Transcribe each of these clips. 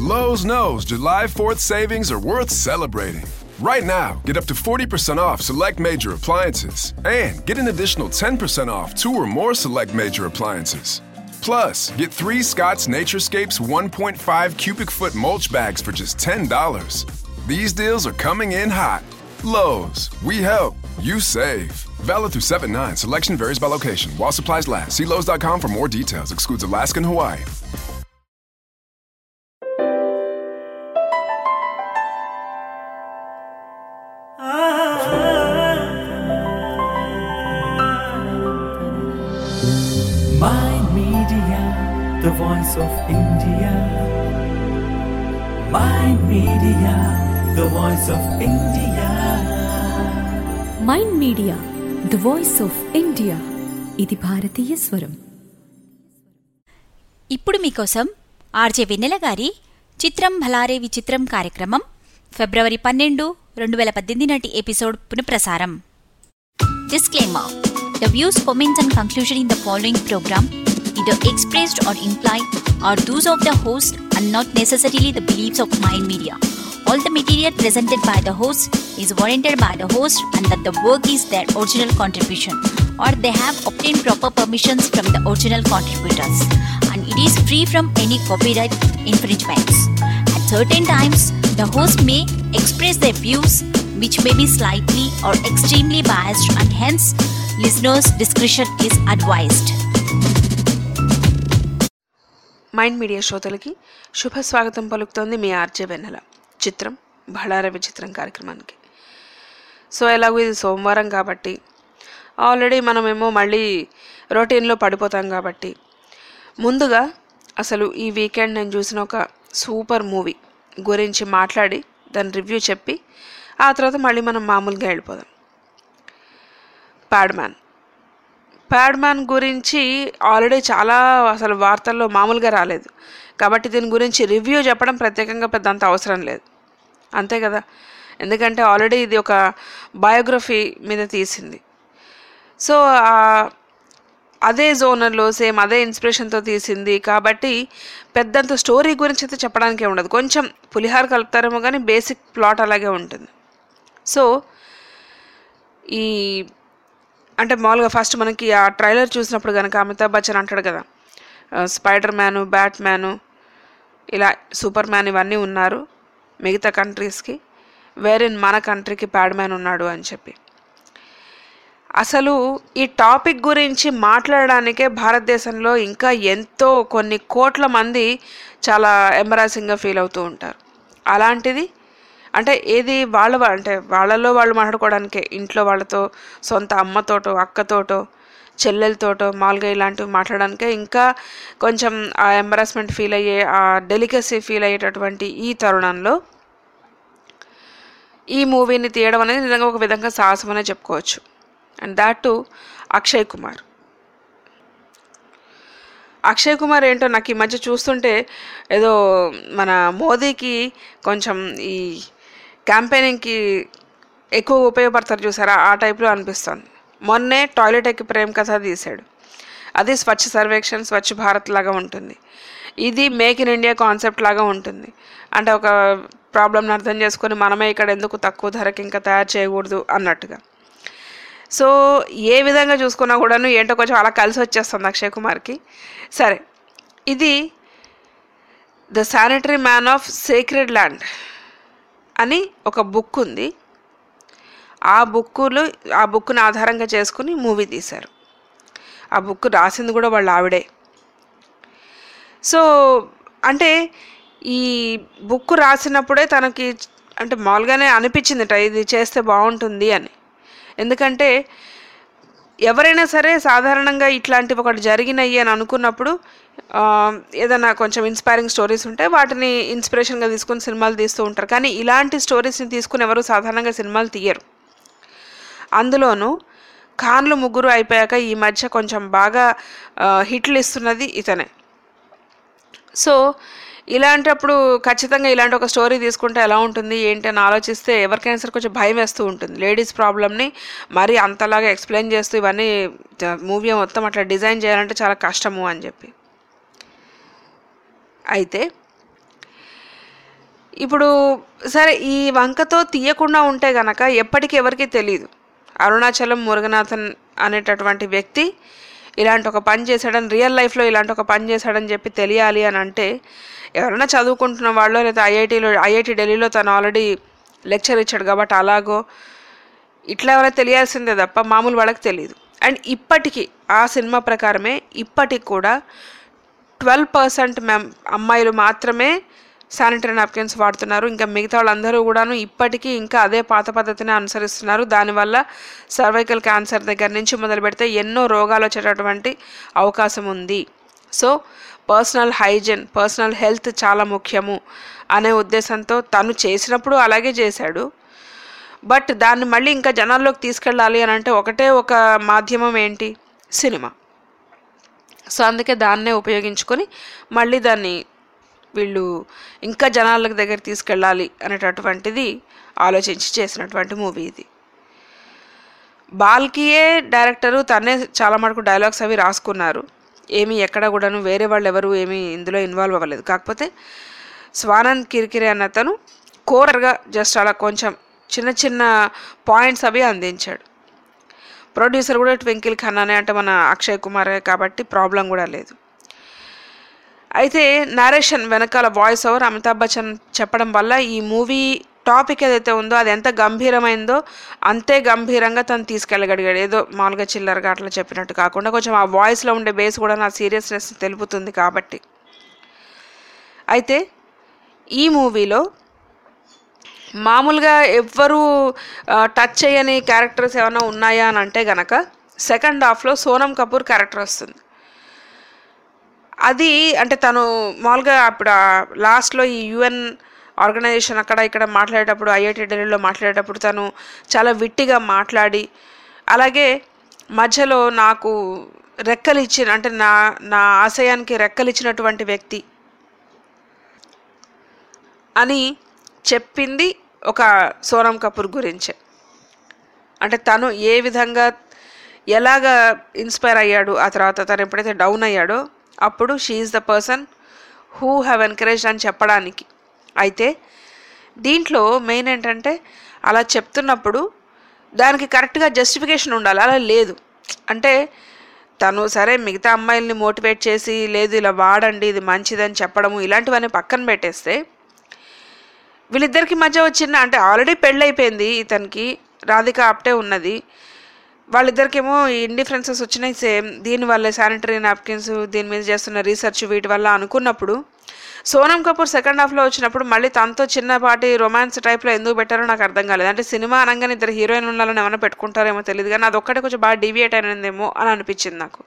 Lowe's knows July 4th savings are worth celebrating. Right now, get up to 40% off select major appliances and get an additional 10% off two or more select major appliances. Plus, get three Scott's Naturescapes 1.5 cubic foot mulch bags for just $10. These deals are coming in hot. Lowe's, we help, you save. Valid through 7 9. Selection varies by location. While supplies last, see Lowe's.com for more details. Excludes Alaska and Hawaii. My Media, the voice of India. My Media, the voice of India. Mind Media the voice of India ఇది భారతీయ స్వరం ఇప్పుడు మీకోసం RJ వెన్నెల గారి చిత్రం భలారే విచిత్రం కార్యక్రమం ఫిబ్రవరి పన్నెండు రెండు వేల పద్దెనిమిది నాటి ఎపిసోడ్ పునఃప్రసారం Disclaimer The views, comments, and conclusion in the following program, either expressed or implied, are those of the host and not necessarily the beliefs of Mind Media. All the material presented by the host is warranted by the host and that the work is their original contribution or they have obtained proper permissions from the original contributors and it is free from any copyright infringements. At certain times, the host may express their views which may be slightly or extremely biased and hence listeners' discretion is advised. Mind Media శ్రోతలకి శుభ స్వాగతం పలుకుతోంది మీ RJ వెన్నెల చిత్రం బళార విచిత్రం కార్యక్రమానికి so ఎలాగో ఇది సోమవారం కాబట్టి ఆల్రెడీ మనమేమో మళ్ళీ రొటీన్లో పడిపోతాం కాబట్టి ముందుగా అసలు ఈ వీకెండ్ నేను చూసిన ఒక సూపర్ మూవీ గురించి మాట్లాడి దాని రివ్యూ చెప్పి ఆ తర్వాత మళ్ళీ మనం మామూలుగా వెళ్ళిపోదాం ప్యాడ్మ్యాన్ ప్యాడ్మ్యాన్ గురించి ఆల్రెడీ చాలా అసలు వార్తల్లో మామూలుగా రాలేదు కాబట్టి దీని గురించి రివ్యూ చెప్పడం ప్రత్యేకంగా పెద్ద అంత అవసరం లేదు అంతే కదా ఎందుకంటే ఆల్రెడీ ఇది ఒక బయోగ్రఫీ మీద తీసింది సో ఆ- అదే జోనర్లో సేమ్ అదే ఇన్స్పిరేషన్తో తీసింది కాబట్టి పెద్దంత స్టోరీ గురించి అయితే చెప్పడానికే ఉండదు కొంచెం పులిహార కలుపుతారేమో కానీ బేసిక్ ప్లాట్ అలాగే ఉంటుంది సో ఈ అంటే మామూలుగా ఫస్ట్ మనకి ఆ ట్రైలర్ చూసినప్పుడు కనుక అమితాబ్ బచ్చన్ అంటాడు కదా ఆ, స్పైడర్ మ్యాను బ్యాట్ మ్యాను ఇలా సూపర్ మ్యాన్ ఇవన్నీ ఉన్నారు మిగతా కంట్రీస్కి వేరిన్ మన కంట్రీకి ప్యాడ్ మ్యాన్ ఉన్నాడు అని చెప్పి అసలు ఈ టాపిక్ గురించి మాట్లాడడానికే భారతదేశంలో ఇంకా ఎంతో కొన్ని కోట్ల మంది చాలా ఎంబరాసింగ్గా ఫీల్ అవుతూ ఉంటారు అలాంటిది అంటే ఏది వాళ్ళ వా- అంటే వాళ్ళలో వాళ్ళు మాట్లాడుకోవడానికే ఇంట్లో వాళ్ళతో సొంత అమ్మతోటో అక్కతోటో చెల్లెలతోటో మామూలుగా ఇలాంటివి మాట్లాడడానికే ఇంకా కొంచెం ఆ ఎంబరాస్మెంట్ ఫీల్ అయ్యే ఆ డెలికసీ ఫీల్ అయ్యేటటువంటి ఈ తరుణంలో ఈ మూవీని తీయడం అనేది నిజంగా ఒక విధంగా సాహసం అనే చెప్పుకోవచ్చు and that to Akshay Kumar Akshay Kumar ఏంటో నాకు ఈ మధ్య చూస్తుంటే ఏదో మన మోదీకి కొంచెం ఈ క్యాంపెయినింగ్కి ఎక్కువ ఉపయోగపడతారు చూసారా ఆ టైప్లో అనిపిస్తుంది మొన్నే టాయిలెట్ ఎక్కి ప్రేమ్ కథ తీశాడు అది స్వచ్ఛ సర్వేక్షణ్ స్వచ్ఛ భారత్ లాగా ఉంటుంది ఇది మేక్ ఇన్ ఇండియా కాన్సెప్ట్ లాగా ఉంటుంది అంటే ఒక ప్రాబ్లమ్ని అర్థం చేసుకొని మనమే ఇక్కడ ఎందుకు తక్కువ ధరకి ఇంకా తయారు చేయకూడదు అన్నట్టుగా సో ఏ విధంగా చూసుకున్నా కూడాను ఏంటో కొంచెం అలా కలిసి వచ్చేస్తుంది అక్షయ్ కుమార్కి సరే ఇది the sanitary man of sacred land అని ఒక బుక్ ఉంది ఆ బుక్కులు ఆ బుక్ని ఆధారంగా చేసుకుని మూవీ తీశారు ఆ బుక్ రాసింది కూడా వాళ్ళ ఆవిడే సో అంటే ఈ బుక్ రాసినప్పుడే తనకి అంటే మామూలుగానే అనిపించిందిట ఇది చేస్తే బాగుంటుంది అని ఎందుకంటే ఎవరైనా సరే సాధారణంగా ఇట్లాంటివి ఒకటి జరిగినాయి అని అనుకున్నప్పుడు ఆ, ఏదైనా కొంచెం ఇన్స్పైరింగ్ స్టోరీస్ ఉంటే వాటిని ఇన్స్పిరేషన్గా తీసుకొని సినిమాలు తీస్తూ ఉంటారు కానీ ఇలాంటి స్టోరీస్ని తీసుకుని ఎవరు సాధారణంగా సినిమాలు తీయరు అందులోనూ ఖాన్లు ముగ్గురు అయిపోయాక ఈ మధ్య కొంచెం బాగా ఆ, హిట్లు ఇస్తున్నది ఇతనే సో ఇలాంటప్పుడు ఖచ్చితంగా ఇలాంటి ఒక స్టోరీ తీసుకుంటే ఎలా ఉంటుంది ఏంటి అని ఆలోచిస్తే ఎవరికైనా సరే కొంచెం భయం వేస్తూ ఉంటుంది లేడీస్ ప్రాబ్లమ్ని మరీ అంతలాగా ఎక్స్ప్లెయిన్ చేస్తూ ఇవన్నీ మూవీ మొత్తం అట్లా డిజైన్ చేయాలంటే చాలా కష్టము అని చెప్పి అయితే ఇప్పుడు సరే ఈ వంకతో తీయకుండా ఉంటే గనక ఎప్పటికీ ఎవరికీ తెలియదు అరుణాచలం మురుగనాథన్ అనేటటువంటి వ్యక్తి ఇలాంటి ఒక పని చేశాడని రియల్ లైఫ్లో ఇలాంటి ఒక పని చేశాడని చెప్పి తెలియాలి అని అంటే ఎవరైనా చదువుకుంటున్న వాళ్ళు లేదా ఐఐటీలో ఐఐటి ఢిల్లీలో తను ఆల్రెడీ లెక్చర్ ఇచ్చాడు కాబట్టి అలాగో ఇట్లా ఎవరైనా తెలియాల్సిందే తప్ప మామూలు వాళ్ళకి తెలియదు అండ్ ఇప్పటికీ ఆ సినిమా ప్రకారమే ఇప్పటికి కూడా ట్వెల్వ్ పర్సెంట్ మెం అమ్మాయిలు మాత్రమే శానిటరీ నాప్కిన్స్ వాడుతున్నారు ఇంకా మిగతా వాళ్ళందరూ కూడాను ఇప్పటికీ ఇంకా అదే పాత పద్ధతిని అనుసరిస్తున్నారు దానివల్ల సర్వైకల్ క్యాన్సర్ దగ్గర నుంచి మొదలు పెడితే ఎన్నో రోగాలు వచ్చేటటువంటి అవకాశం ఉంది so personal hygiene personal health చాలా ముఖ్యము అనే ఉద్దేశంతో తను చేసినప్పుడు అలాగే చేశాడు బట్ దాన్ని మళ్ళీ ఇంకా జనాల్లోకి తీసుకెళ్ళాలి అని అంటే ఒకటే ఒక మాధ్యమం ఏంటి సినిమా సో అందుకే దాన్నే ఉపయోగించుకొని మళ్ళీ దాన్ని వీళ్ళు ఇంకా జనాల దగ్గర తీసుకెళ్ళాలి అనేటటువంటిది ఆలోచించి చేసినటువంటి మూవీ ఇది బాల్కియే డైరెక్టరు తనే చాలా మటుకు డైలాగ్స్ అవి రాసుకున్నారు ఏమీ ఎక్కడ కూడాను వేరే వాళ్ళు ఎవరు ఏమీ ఇందులో ఇన్వాల్వ్ అవ్వలేదు కాకపోతే స్వానంద్ కిరికిరే అన్న అతను కోరర్గా జస్ట్ అలా కొంచెం చిన్న చిన్న పాయింట్స్ అవి అందించాడు ప్రొడ్యూసర్ కూడా ట్వింకిల్ ఖన్నానే అంటే మన అక్షయ్ కుమారే కాబట్టి ప్రాబ్లం కూడా లేదు అయితే నరేషన్ వెనకాల వాయిస్ ఓవర్ అమితాబ్ బచ్చన్ చెప్పడం వల్ల ఈ మూవీ టాపిక్ ఏదైతే ఉందో అది ఎంత గంభీరమైందో అంతే గంభీరంగా తను తీసుకెళ్ళగలిగాడు ఏదో మామూలుగా చిల్లరగా అట్లా చెప్పినట్టు కాకుండా కొంచెం ఆ వాయిస్లో ఉండే బేస్ కూడా నా సీరియస్నెస్ తెలుపుతుంది కాబట్టి అయితే ఈ మూవీలో మామూలుగా ఎవ్వరూ టచ్ చేయని క్యారెక్టర్స్ ఏమైనా ఉన్నాయా అని అంటే గనక సెకండ్ హాఫ్లో సోనం కపూర్ క్యారెక్టర్ వస్తుంది అది అంటే తను మామూలుగా అప్పుడు లాస్ట్లో ఈ యుఎన్ ఆర్గనైజేషన్ అక్కడ ఇక్కడ మాట్లాడేటప్పుడు ఐఐటి ఢిల్లీలో మాట్లాడేటప్పుడు తను చాలా విట్టిగా మాట్లాడి అలాగే మధ్యలో నాకు రెక్కలు ఇచ్చిన అంటే నా నా ఆశయానికి రెక్కలు ఇచ్చినటువంటి వ్యక్తి అని చెప్పింది ఒక సోనం కపూర్ గురించే అంటే తను ఏ విధంగా ఎలాగ ఇన్స్పైర్ అయ్యాడు ఆ తర్వాత తను ఎప్పుడైతే డౌన్ అయ్యాడో అప్పుడు she the person who have encourage అని చెప్పడానికి అయితే దీంట్లో మెయిన్ ఏంటంటే అలా చెప్తున్నప్పుడు దానికి కరెక్ట్గా జస్టిఫికేషన్ ఉండాలి అలా లేదు అంటే తను సరే మిగతా అమ్మాయిల్ని మోటివేట్ చేసి లేదు ఇలా వాడండి ఇది మంచిదని చెప్పడము ఇలాంటివన్నీ పక్కన పెట్టేస్తే వీళ్ళిద్దరికి మధ్య వచ్చిన అంటే ఆల్రెడీ పెళ్ళైపోయింది ఇతనికి రాధిక ఆప్టే ఉన్నది వాళ్ళిద్దరికేమో ఇండిఫరెన్సెస్ వచ్చినాయి సేమ్ దీనివల్ల శానిటరీ నాప్కిన్స్ దీని మీద చేస్తున్న రీసెర్చ్ వీటి వల్ల అనుకున్నప్పుడు సోనం కపూర్ సెకండ్ హాఫ్లో వచ్చినప్పుడు మళ్ళీ తనతో చిన్నపాటి రొమాన్స్ టైప్లో ఎందుకు పెట్టారో నాకు అర్థం కాలేదు అంటే సినిమా అనగానే ఇద్దరు హీరోయిన్ ఉండాలని ఏమైనా పెట్టుకుంటారేమో తెలియదు కానీ అది ఒక్కటే కొంచెం బాగా డివియేట్ అయినదేమో అని అనిపించింది నాకు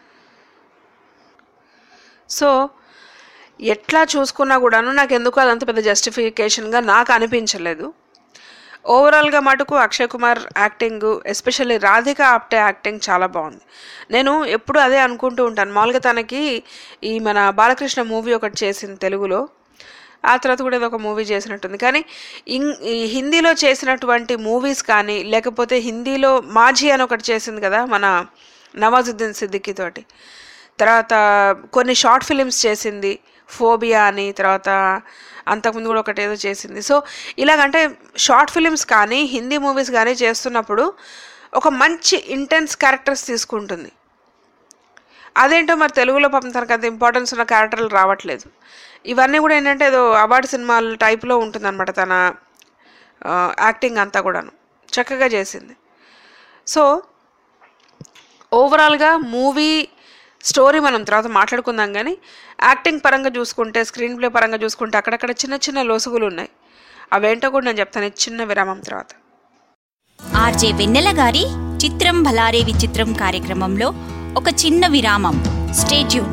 సో ఎట్లా చూసుకున్నా కూడాను నాకు ఎందుకు అదంత పెద్ద జస్టిఫికేషన్గా నాకు అనిపించలేదు ఓవరాల్గా మటుకు Akshay Kumar acting especially Radhika Apte acting చాలా బాగుంది నేను ఎప్పుడు అదే అనుకుంటూ ఉంటాను మామూలుగా తనకి ఈ మన బాలకృష్ణ మూవీ ఒకటి చేసింది తెలుగులో ఆ తర్వాత కూడా ఏదో ఒక మూవీ చేసినట్టుంది కానీ ఇం ఈ హిందీలో చేసినటువంటి మూవీస్ కానీ లేకపోతే హిందీలో మాజీ అని ఒకటి చేసింది కదా మన నవాజుద్దీన్ సిద్దికి తోటి తర్వాత కొన్ని షార్ట్ ఫిలిమ్స్ చేసింది ఫోబియా అని తర్వాత అంతకుముందు కూడా ఒకటి ఏదో చేసింది సో ఇలాగంటే షార్ట్ ఫిలిమ్స్ కానీ హిందీ మూవీస్ కానీ చేస్తున్నప్పుడు ఒక మంచి ఇంటెన్స్ క్యారెక్టర్స్ తీసుకుంటుంది అదేంటో మరి తెలుగులో పాపం తనకు అంత ఇంపార్టెన్స్ ఉన్న క్యారెక్టర్లు రావట్లేదు ఇవన్నీ కూడా ఏంటంటే ఏదో అవార్డు సినిమాల టైప్లో ఉంటుందన్నమాట తన యాక్టింగ్ అంతా కూడాను చక్కగా చేసింది సో ఓవరాల్గా మూవీ స్టోరీ మనం తర్వాత మాట్లాడుకుందాం కానీ యాక్టింగ్ పరంగా చూసుకుంటే స్క్రీన్ ప్లే పరంగా చూసుకుంటే అక్కడక్కడ చిన్న చిన్న లోసుగులు ఉన్నాయి అవేంటో కూడా నేను చెప్తాను ఈ చిన్న విరామం తర్వాత ఆర్జే వెన్నెల గారి చిత్రం భలారే విచిత్రం కార్యక్రమంలో ఒక చిన్న విరామం స్టేట్యూన్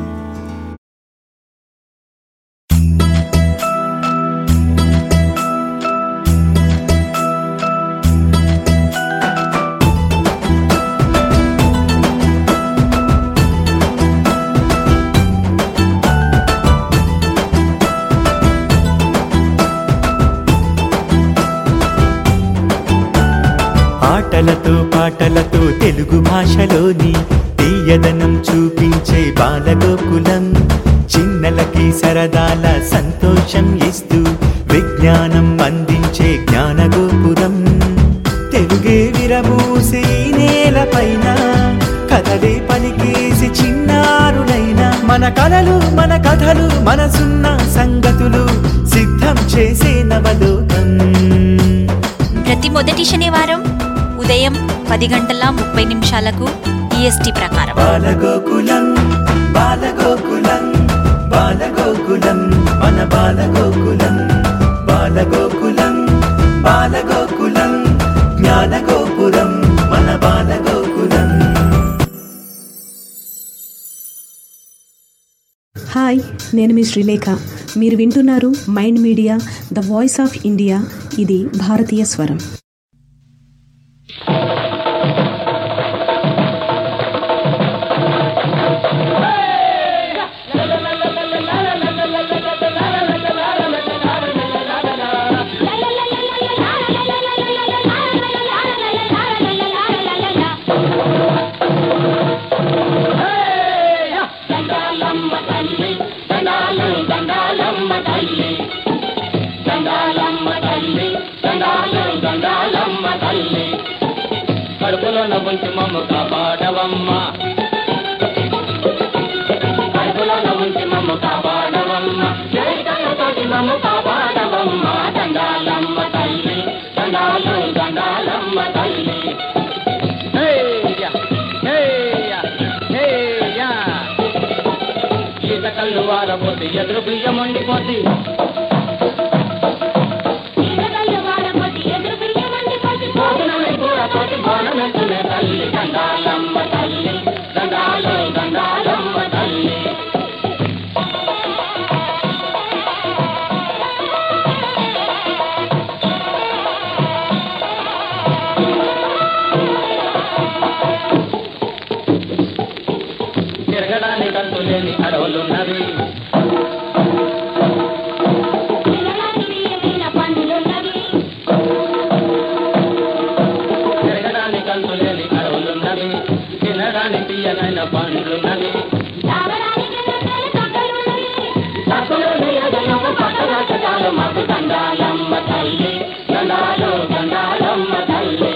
ఆటలతో పాటలతో తెలుగు భాషలోని తీయదనం చూపించే బాలగోకులం చిన్నలకి సరదాల సంతోషం ఇస్తూ విజ్ఞ జ్ఞానం అందించే జ్ఞానగోపురం తెలుగే విరబూసే ఈ నేలపైన కథలే పలికేసి చిన్నారులైన మన కలలు మన కథలు మనసున్న సంగతులు సిద్ధం చేసే నవలోకం ప్రతి మొదటి శనివారం ఉదయం పది గంటల ముప్పై నిమిషాలకు ఈఎస్టీ ప్రకారం బాలగోకులం బాలగోకులం బాలగోకులం మన బాలగోకులం బాలగోకులం బాలగోకులం జ్ఞానగోపురం మన బాలగోకులం హాయ్ నేను మీ శ్రీలేఖ మీరు వింటున్నారు Mind Media the voice of India ఇది భారతీయ స్వరం కడుపులో నవ్వుంచి మమ్మ కాపాడవమ్మ కడుపులో నవ్వుంచి మమ్మ కాపాడవమ్మ జయతోటి మమ్మ కాపాడవమ్మ దండాలమ్మ తల్లి దండాలు దండాలమ్మ తల్లి హేయ్య, హేయ్య, హేయ్య. ఈత కళ్ళు వారబోతే ఎదురు బియ్యం వండిపోతే భోజనమే కూరతోటి బోనమెత్తునే తల్లి దండాలమ్మ తల్లి దండాలు దండాలమ్మ తల్లి తిరగడానికి అంతు లేని అడవులున్నవి తిరగడానికి అంతు లేని అడవులున్నవి తినడానికి తీయనైన పండ్లున్నవి తక్కువ చేయగలము పక్కగా చాలు మాకు దండాలమ్మ తల్లి దండాలు దండాలమ్మ తల్లి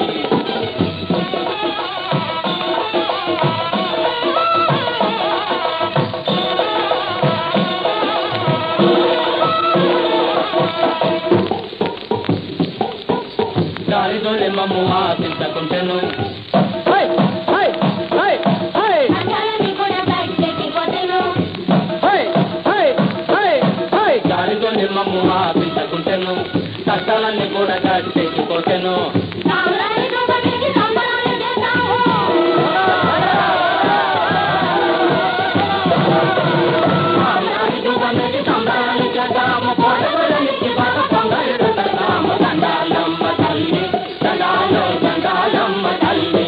దారితోనే మమ్ము ఆశించకుంటెను హై, హై, హై, హై. హై, హై, హై, హై. దారితోనే మమ్ము ఆశించకుంటెను కష్టాలన్నీ కూడా కట్టేసిపోతెను దండాలమ్మ తల్లి దండాలు దండాలమ్మ తల్లి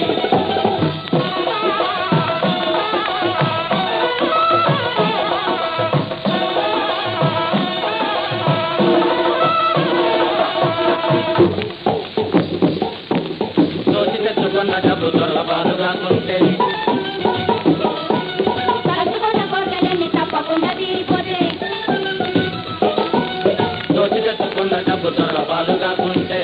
దోచి తెచ్చుకున్న డబ్బు దొరబాటు కాకుంటే దోచి తెచ్చుకున్న డబ్బు దొరబాటు కాకుంటే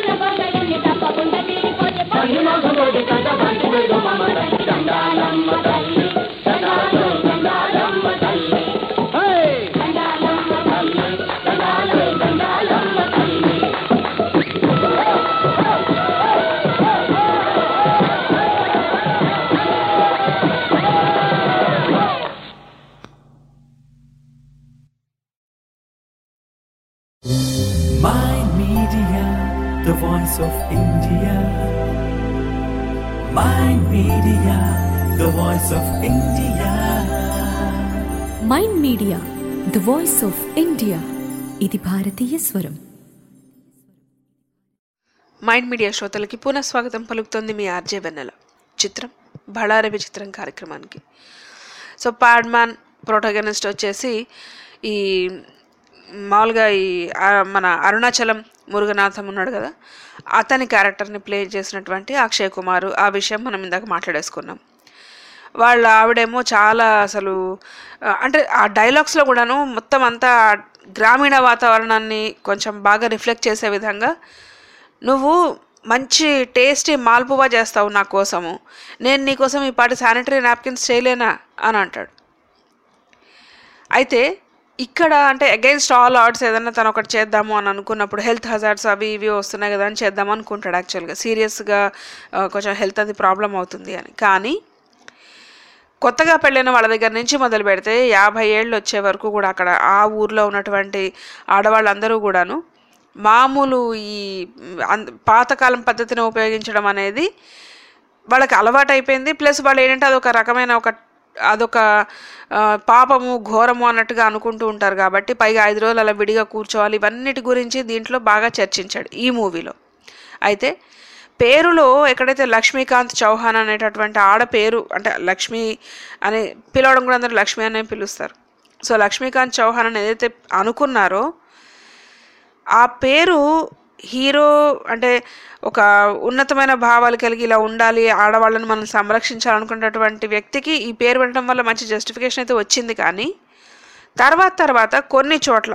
బండి మోసపోటి కథ బండి వెళ్ళు మమ్మ తల్లి దండాలమ్మ తల్లి దండాలు దండాలమ్మ తల్లి హై! తల్లి దండాలు దండాలమ్మ తల్లి Mind Media, the voice of India. Mind Media, the voice of India. Mind Media the voice of India ఇది భారతీయ స్వరం మైండ్ మీడియా శ్రోతలకి పునః స్వాగతం పలుకుతోంది మీ ఆర్జే వెన్నెల చిత్రం బళారవి చిత్రం కార్యక్రమానికి సో ప్యాడ్మ్యాన్ ప్రోటగనిస్ట్ వచ్చేసి ఈ మామూలుగా ఈ ఆ, మన అరుణాచలం మురుగనాథం ఉన్నాడు కదా అతని క్యారెక్టర్ని ప్లే చేసినటువంటి అక్షయ్ కుమార్ ఆ విషయం మనం ఇందాక మాట్లాడేసుకున్నాం వాళ్ళ ఆవిడేమో చాలా అసలు ఆ, అంటే ఆ డైలాగ్స్లో కూడాను మొత్తం అంతా గ్రామీణ వాతావరణాన్ని కొంచెం బాగా రిఫ్లెక్ట్ చేసే విధంగా నువ్వు మంచి టేస్టీ మాల్పువా చేస్తావు నా కోసము నేను నీకోసం ఈ పాటి శానిటరీ నాప్కిన్స్ చేయలేనా అని అంటాడు అయితే ఇక్కడ అంటే అగైన్స్ట్ ఆల్ ఆర్డ్స్ ఏదైనా తను ఒకటి చేద్దాము అని అనుకున్నప్పుడు హెల్త్ హజార్డ్స్ అవి ఇవి వస్తున్నాయి కదా అని చేద్దాం అనుకుంటాడు యాక్చువల్గా సీరియస్గా కొంచెం హెల్త్ అది ప్రాబ్లం అవుతుంది అని కానీ కొత్తగా పెళ్ళైన వాళ్ళ దగ్గర నుంచి మొదలు పెడితే యాభై ఏళ్ళు వచ్చే వరకు కూడా అక్కడ ఆ ఊర్లో ఉన్నటువంటి ఆడవాళ్ళందరూ కూడాను మామూలు ఈ అన్- పాతకాలం పద్ధతిని ఉపయోగించడం అనేది వాళ్ళకి అలవాటు అయిపోయింది ప్లస్ వాళ్ళు ఏంటంటే అదొక రకమైన ఒక అదొక ఆ, పాపము ఘోరము అన్నట్టుగా అనుకుంటూ ఉంటారు కాబట్టి పైగా ఐదు రోజులు అలా విడిగా కూర్చోవాలి ఇవన్నిటి గురించి దీంట్లో బాగా చర్చించాడు ఈ మూవీలో అయితే పేరులో ఎక్కడైతే లక్ష్మీకాంత్ చౌహాన్ అనేటటువంటి ఆడ పేరు అంటే లక్ష్మి అని పిలవడం కూడా అందరూ లక్ష్మి అనే పిలుస్తారు సో లక్ష్మీకాంత్ చౌహాన్ అని ఏదైతే అనుకున్నారో ఆ పేరు హీరో అంటే ఒక ఉన్నతమైన భావాలు కలిగి ఇలా ఉండాలి ఆడవాళ్ళని మనం సంరక్షించాలనుకున్నటువంటి వ్యక్తికి ఈ పేరు పెట్టడం వల్ల మంచి జస్టిఫికేషన్ అయితే వచ్చింది కానీ తర్వాత తర్వాత కొన్ని చోట్ల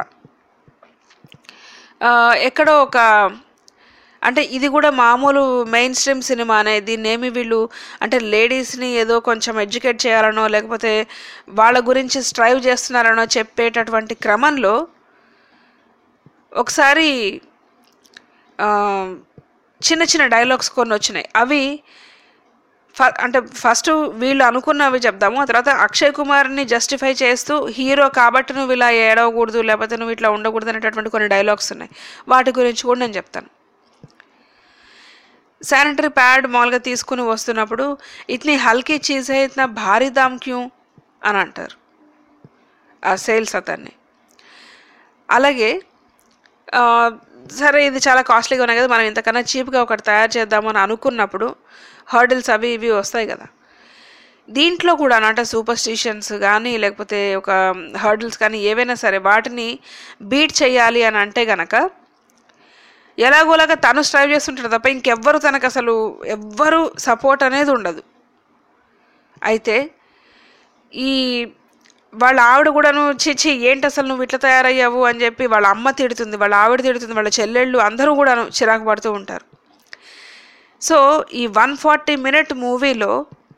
ఆ, ఎక్కడో ఒక అంటే ఇది కూడా మామూలు మెయిన్ స్ట్రీమ్ సినిమానే దీన్ని ఏమి వీళ్ళు అంటే లేడీస్ని ఏదో కొంచెం ఎడ్యుకేట్ చేయాలనో లేకపోతే వాళ్ళ గురించి స్ట్రైవ్ చేస్తున్నారనో చెప్పేటటువంటి క్రమంలో ఒకసారి ఆ, చిన్న చిన్న డైలాగ్స్ కొన్ని వచ్చినాయి అవి ఫ అంటే ఫస్ట్ వీళ్ళు అనుకున్నవి చెప్దాము ఆ తర్వాత అక్షయ్ కుమార్ని జస్టిఫై చేస్తూ హీరో కాబట్టి నువ్వు ఇలా ఏడవకూడదు లేకపోతే నువ్వు ఇట్లా ఉండకూడదు అనేటటువంటి కొన్ని డైలాగ్స్ ఉన్నాయి వాటి గురించి కూడా నేను చెప్తాను శానిటరీ ప్యాడ్ మామూలుగా తీసుకుని వస్తున్నప్పుడు ఇట్ని హల్కీ చీజ్ హై ఇतना భారీ దామ్ క్యూ అని అంటారు ఆ సేల్స్ అతన్ని అలాగే ఆ, సరే ఇది చాలా కాస్ట్లీగా ఉన్నాయి కదా మనం ఇంతకన్నా చీప్గా ఒకటి తయారు చేద్దాము అని అనుకున్నప్పుడు హర్డిల్స్ అవి ఇవి వస్తాయి కదా దీంట్లో కూడా అంటే సూపర్ స్టిషన్స్ కానీ లేకపోతే ఒక హర్డిల్స్ కానీ ఏవైనా సరే వాటిని బీట్ చేయాలి అని అంటే గనక ఎలాగోలాగా తను స్ట్రైవ్ చేస్తుంటాడు తప్ప ఇంకెవ్వరు తనకు అసలు ఎవ్వరు సపోర్ట్ అనేది ఉండదు అయితే ఈ వాళ్ళ ఆవిడ కూడాను చిచి ఏంటి అసలు నువ్వు ఇట్లా తయారయ్యావు అని చెప్పి వాళ్ళ అమ్మ తిడుతుంది వాళ్ళ ఆవిడ తిడుతుంది వాళ్ళ చెల్లెళ్ళు అందరూ కూడాను చిరాకు పడుతూ ఉంటారు సో ఈ వన్ ఫార్టీ మినిట్ మూవీలో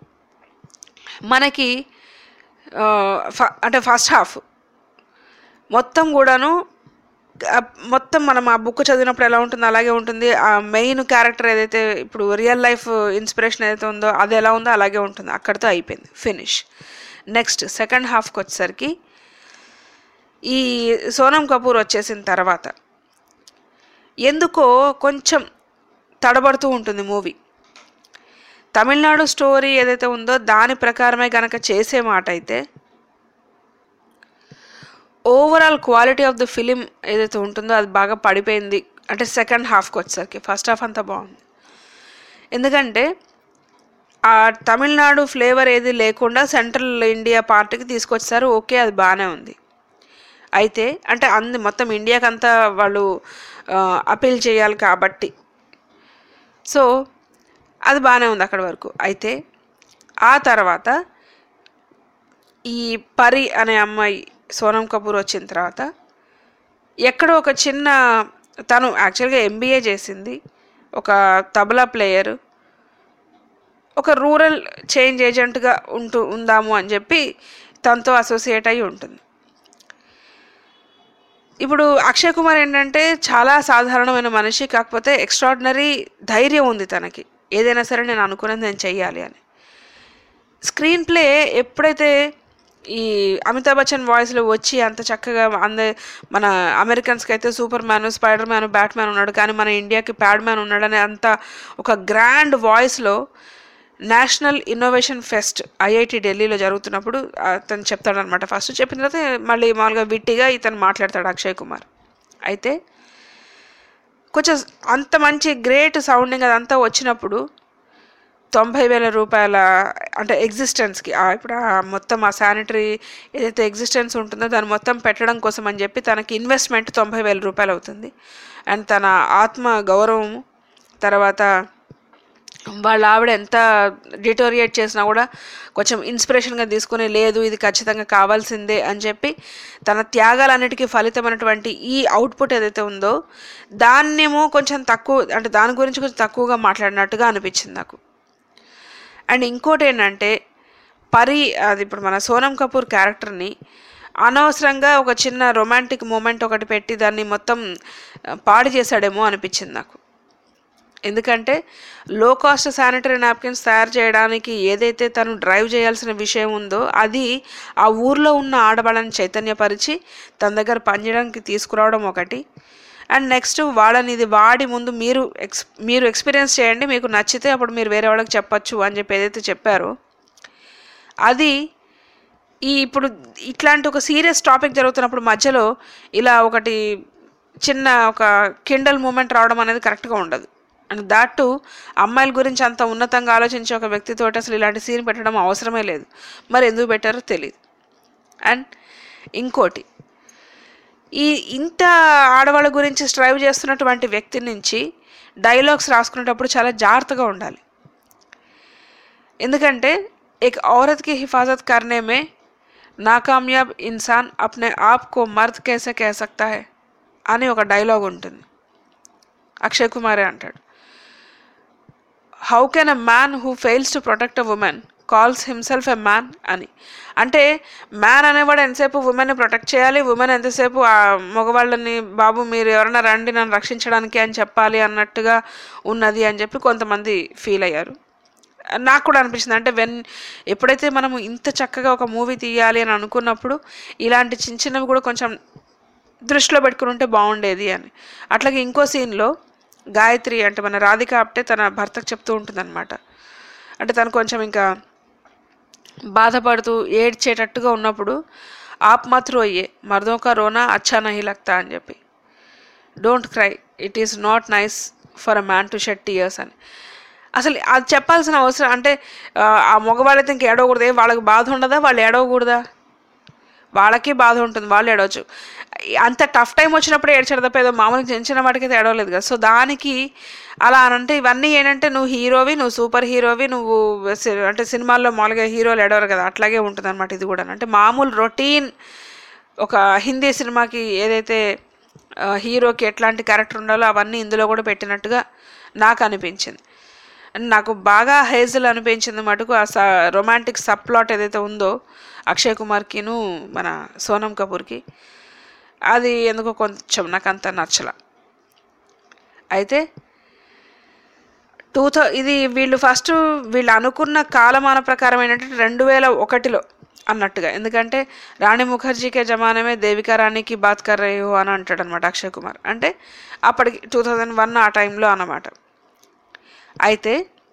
మనకి ఆ, ఫ- అంటే ఫస్ట్ హాఫ్ మొత్తం కూడాను ఆ, మొత్తం మనం ఆ బుక్ చదివినప్పుడు ఎలా ఉంటుందో అలాగే ఉంటుంది ఆ మెయిన్ క్యారెక్టర్ ఏదైతే ఇప్పుడు రియల్ లైఫ్ ఇన్స్పిరేషన్ ఏదైతే ఉందో అది ఎలా ఉందో అలాగే ఉంటుంది అక్కడితో అయిపోయింది ఫినిష్ నెక్స్ట్ సెకండ్ హాఫ్కి వచ్చేసరికి ఈ సోనం కపూర్ వచ్చేసిన తర్వాత ఎందుకో కొంచెం తడబడుతూ ఉంటుంది మూవీ తమిళనాడు స్టోరీ ఏదైతే ఉందో దాని ప్రకారమే కనుక చేసే మాట అయితే overall quality of the film ఏదైతే ఉంటుందో అది బాగా పడిపోయింది అంటే సెకండ్ హాఫ్కి వచ్చేసరికి ఫస్ట్ హాఫ్ అంతా బాగుంది ఎందుకంటే ఆ తమిళనాడు ఫ్లేవర్ ఏది లేకుండా సెంట్రల్ ఇండియా పార్టీకి తీసుకొచ్చారు ఓకే అది బాగానే ఉంది అయితే అంటే అంది మొత్తం ఇండియాకంతా వాళ్ళు అపీల్ చేయాలి కాబట్టి సో అది బాగానే ఉంది అక్కడి వరకు అయితే ఆ తర్వాత ఈ పరి అనే అమ్మాయి సోనం కపూర్ వచ్చిన తర్వాత ఎక్కడో ఒక చిన్న తను యాక్చువల్గా ఎంబీఏ చేసింది ఒక తబలా ప్లేయర్ ఒక రూరల్ చేంజ్ ఏజెంట్గా ఉంటూ ఉందాము అని చెప్పి తనతో అసోసియేట్ అయి ఉంటుంది ఇప్పుడు అక్షయ్ కుమార్ ఏంటంటే చాలా సాధారణమైన మనిషి కాకపోతే ఎక్స్ట్రాడినరీ ధైర్యం ఉంది తనకి ఏదైనా సరే నేను అనుకున్నది నేను చెయ్యాలి అని స్క్రీన్ ప్లే ఎప్పుడైతే ఈ అమితాబ్ బచ్చన్ వాయిస్లో వచ్చి అంత చక్కగా అంద మన అమెరికన్స్కి అయితే Superman Spiderman Batman ఉన్నాడు కానీ మన ఇండియాకి ప్యాడ్ మ్యాన్ ఉన్నాడనే అంత ఒక గ్రాండ్ వాయిస్లో నేషనల్ ఇన్నోవేషన్ ఫెస్ట్ ఐఐటి ఢిల్లీలో జరుగుతున్నప్పుడు అతను చెప్తాడు అనమాట ఫస్ట్ చెప్పిన తర్వాత మళ్ళీ మామూలుగా విట్టిగా ఇతను మాట్లాడతాడు అక్షయ్ కుమార్ అయితే కొంచెం అంత మంచి గ్రేట్ సౌండింగ్ అదంతా వచ్చినప్పుడు తొంభై వేల రూపాయల అంటే ఎగ్జిస్టెన్స్కి ఇప్పుడు ఆ మొత్తం ఆ శానిటరీ ఏదైతే ఎగ్జిస్టెన్స్ ఉంటుందో దాన్ని మొత్తం పెట్టడం కోసం అని చెప్పి తనకి ఇన్వెస్ట్మెంట్ తొంభై వేల రూపాయలు అవుతుంది అండ్ తన ఆత్మ గౌరవము తర్వాత వాళ్ళ ఆవిడ ఎంత డిటోరియేట్ చేసినా కూడా కొంచెం ఇన్స్పిరేషన్గా తీసుకుని లేదు ఇది ఖచ్చితంగా కావాల్సిందే అని చెప్పి తన త్యాగాలన్నిటికీ ఫలితమైనటువంటి ఈ అవుట్పుట్ ఏదైతే ఉందో దాన్నేమో కొంచెం తక్కువ అంటే దాని గురించి కొంచెం తక్కువగా మాట్లాడినట్టుగా అనిపించింది నాకు అండ్ ఇంకోటి ఏంటంటే పరి అది ఇప్పుడు మన సోనం కపూర్ క్యారెక్టర్ని అనవసరంగా ఒక చిన్న రొమాంటిక్ మూమెంట్ ఒకటి పెట్టి దాన్ని మొత్తం ఆ, పాడు చేశాడేమో అనిపించింది నాకు ఎందుకంటే లో కాస్ట్ శానిటరీ నాప్కిన్స్ తయారు చేయడానికి ఏదైతే తను డ్రైవ్ చేయాల్సిన విషయం ఉందో అది ఆ ఊర్లో ఉన్న ఆడవాళ్ళని చైతన్యపరిచి తన దగ్గర పనిచేయడానికి తీసుకురావడం ఒకటి అండ్ నెక్స్ట్ వాళ్ళని ఇది వాడి ముందు మీరు ఎక్స్ మీరు ఎక్స్పీరియన్స్ చేయండి మీకు నచ్చితే అప్పుడు మీరు వేరే వాళ్ళకి చెప్పచ్చు అని చెప్పి ఏదైతే చెప్పారో అది ఈ ఇప్పుడు ఇట్లాంటి ఒక సీరియస్ టాపిక్ జరుగుతున్నప్పుడు మధ్యలో ఇలా ఒకటి చిన్న ఒక కిండల్ మూమెంట్ రావడం అనేది కరెక్ట్గా ఉండదు అండ్ దాట్ అమ్మాయిల గురించి అంత ఉన్నతంగా ఆలోచించే ఒక వ్యక్తితో అసలు ఇలాంటి సీన్ పెట్టడం అవసరమే లేదు మరి ఎందుకు పెట్టారో తెలియదు అండ్ ఇంకోటి ఈ ఇంత ఆడవాళ్ళ గురించి స్ట్రైవ్ చేస్తున్నటువంటి వ్యక్తి నుంచి డైలాగ్స్ రాసుకునేటప్పుడు చాలా జాగ్రత్తగా ఉండాలి ఎందుకంటే एक औरत की हिफाजत करने में నాకామ్యాబ్ ఇన్సాన్ అప్నే ఆప్ కో మర్ద్ కేసే కह सकता है అని ఒక డైలాగ్ ఉంటుంది అక్షయ్ కుమారే అంటాడు how can a man who fails to protect a woman calls himself a man అని అంటే మ్యాన్ అనేవాడు ఎంతసేపు ఉమెన్ని ప్రొటెక్ట్ చేయాలి ఉమెన్ ఎంతసేపు ఆ మగవాళ్ళని బాబు మీరు ఎవరైనా రండి నన్ను రక్షించడానికి అని చెప్పాలి అన్నట్టుగా ఉన్నది అని చెప్పి కొంతమంది ఫీల్ అయ్యారు నాకు కూడా అనిపించింది అంటే వెన్ ఎప్పుడైతే మనం ఇంత చక్కగా ఒక మూవీ తీయాలి అని అనుకున్నప్పుడు ఇలాంటి చిన్న చిన్నవి కూడా కొంచెం దృష్టిలో పెట్టుకుని ఉంటే బాగుండేది అని అట్లాగే ఇంకో సీన్లో గాయత్రి అంటే మన రాధిక ఆప్టే తన భర్తకు చెప్తూ ఉంటుందన్నమాట అంటే తను కొంచెం ఇంకా బాధపడుతూ ఏడ్చేటట్టుగా ఉన్నప్పుడు ఆప్ మత్ రోయే మర్దోకా రోనా అచ్చా నహి లగ్తా అని చెప్పి don't cry it is not nice for a man to shed tears అని అసలు అది చెప్పాల్సిన అవసరం అంటే ఆ, ఆ మగవాళ్ళైతే ఇంక ఏడవకూడదు ఏ వాళ్ళకి బాధ ఉండదా వాళ్ళు ఏడవకూడదా వాళ్ళకి బాధ ఉంటుంది వాళ్ళు ఏడవచ్చు అంత టఫ్ టైం వచ్చినప్పుడు ఏడ్చాడు తప్ప ఏదో మామూలుగా చిన్న చిన్న వాటికైతే ఏడవలేదు కదా సో దానికి అలా అని అంటే ఇవన్నీ ఏంటంటే నువ్వు హీరోవి నువ్వు సూపర్ హీరోవి నువ్వు సి- అంటే సినిమాల్లో మామూలుగా హీరోలు ఏడవరు కదా అట్లాగే ఉంటుంది అనమాట ఇది కూడా అంటే మామూలు రొటీన్ ఒక హిందీ సినిమాకి ఏదైతే ఆ, హీరోకి ఎట్లాంటి క్యారెక్టర్ ఉండాలో అవన్నీ ఇందులో కూడా పెట్టినట్టుగా నాకు అనిపించింది అండ్ నాకు బాగా హేజల్ అనిపించింది మటుకు ఆ స రొమాంటిక్ సబ్ ప్లాట్ ఏదైతే ఉందో అక్షయ్ కుమార్కిను మన సోనం కపూర్కి అది ఎందుకో కొంచెం నాకు అంత నచ్చల అయితే టూ థౌ ఇది వీళ్ళు ఫస్ట్ వీళ్ళు అనుకున్న కాలమాన ప్రకారం ఏంటంటే రెండు వేల ఒకటిలో అన్నట్టుగా ఎందుకంటే రాణి ముఖర్జీకే జమానమే దేవికా రాణికి బాత్ కర్ రహే హో అని అంటాడు అనమాట అక్షయ్ కుమార్ అంటే అప్పటికి టూ థౌజండ్ వన్ ఆ టైంలో అన్నమాట అయితే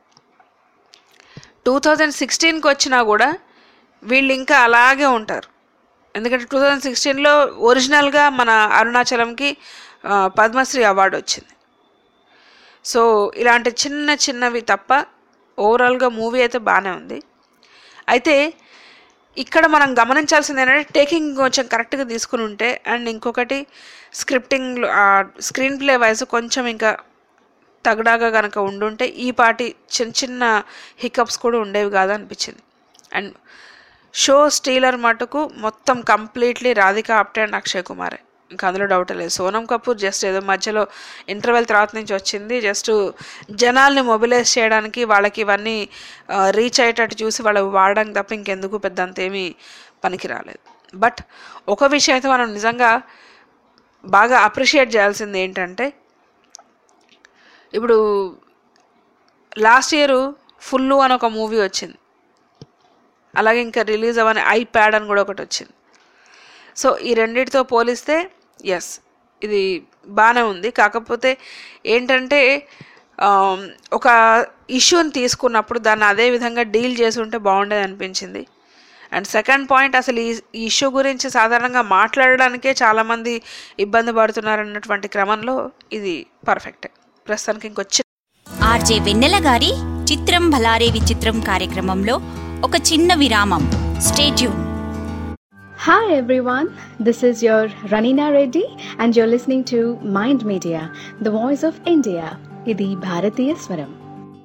టూ థౌజండ్ సిక్స్టీన్కి వచ్చినా కూడా వీళ్ళు ఇంకా అలాగే ఉంటారు ఎందుకంటే టూ థౌజండ్ సిక్స్టీన్లో ఒరిజినల్గా మన అరుణాచలంకి ఆ, పద్మశ్రీ అవార్డు వచ్చింది సో ఇలాంటి చిన్న చిన్నవి తప్ప ఓవరాల్గా మూవీ అయితే బాగానే ఉంది అయితే ఇక్కడ మనం గమనించాల్సింది ఏంటంటే టేకింగ్ కొంచెం కరెక్ట్గా తీసుకుని ఉంటే అండ్ ఇంకొకటి స్క్రిప్టింగ్ స్క్రీన్ ప్లే వైజ్ కొంచెం ఇంకా తగడాగా కనుక ఉండుంటే ఈ పాటి చిన్న చిన్న హికప్స్ కూడా ఉండేవి కాదు అనిపించింది అండ్ షో స్టీలర్ మటుకు మొత్తం కంప్లీట్లీ రాధిక ఆప్టే అండ్ అక్షయ్ కుమారే ఇంకా అందులో డౌట్ లేదు సోనం కపూర్ జస్ట్ ఏదో మధ్యలో ఇంటర్వెల్ తర్వాత నుంచి వచ్చింది జస్ట్ జనాల్ని మొబిలైజ్ చేయడానికి వాళ్ళకి ఇవన్నీ రీచ్ అయ్యేటట్టు చూసి వాళ్ళకి వాడడానికి తప్ప ఇంకెందుకు పెద్ద అంతేమీ పనికి రాలేదు బట్ ఒక విషయం అయితే మనం నిజంగా బాగా అప్రిషియేట్ చేయాల్సింది ఏంటంటే ఇప్పుడు లాస్ట్ ఇయర్ ఫుల్లు అని ఒక మూవీ వచ్చింది అలాగే ఇంకా రిలీజ్ అవ్వని ఐప్యాడ్ అని కూడా ఒకటి వచ్చింది సో ఈ రెండింటితో పోలిస్తే ఎస్ ఇది బాగానే ఉంది కాకపోతే ఏంటంటే ఆమ్, ఒక ఇష్యూని తీసుకున్నప్పుడు దాన్ని అదే విధంగా డీల్ చేసి ఉంటే బాగుండేది అనిపించింది అండ్ సెకండ్ పాయింట్ అసలు ఈ ఈ ఇష్యూ గురించి సాధారణంగా మాట్లాడడానికే చాలామంది ఇబ్బంది పడుతున్నారన్నటువంటి క్రమంలో ఇది పర్ఫెక్ట్ ప్రస్తుతానికి ఇంకొచ్చి ఆర్జే వెన్నెల గారి చిత్రం భలారే విచిత్రం కార్యక్రమంలో ఒక చిన్న విరామం stay tuned Hi everyone, this is your Ranina Reddy and you're listening to Mind Media, the voice of India. ఇది భారతీయ స్వరం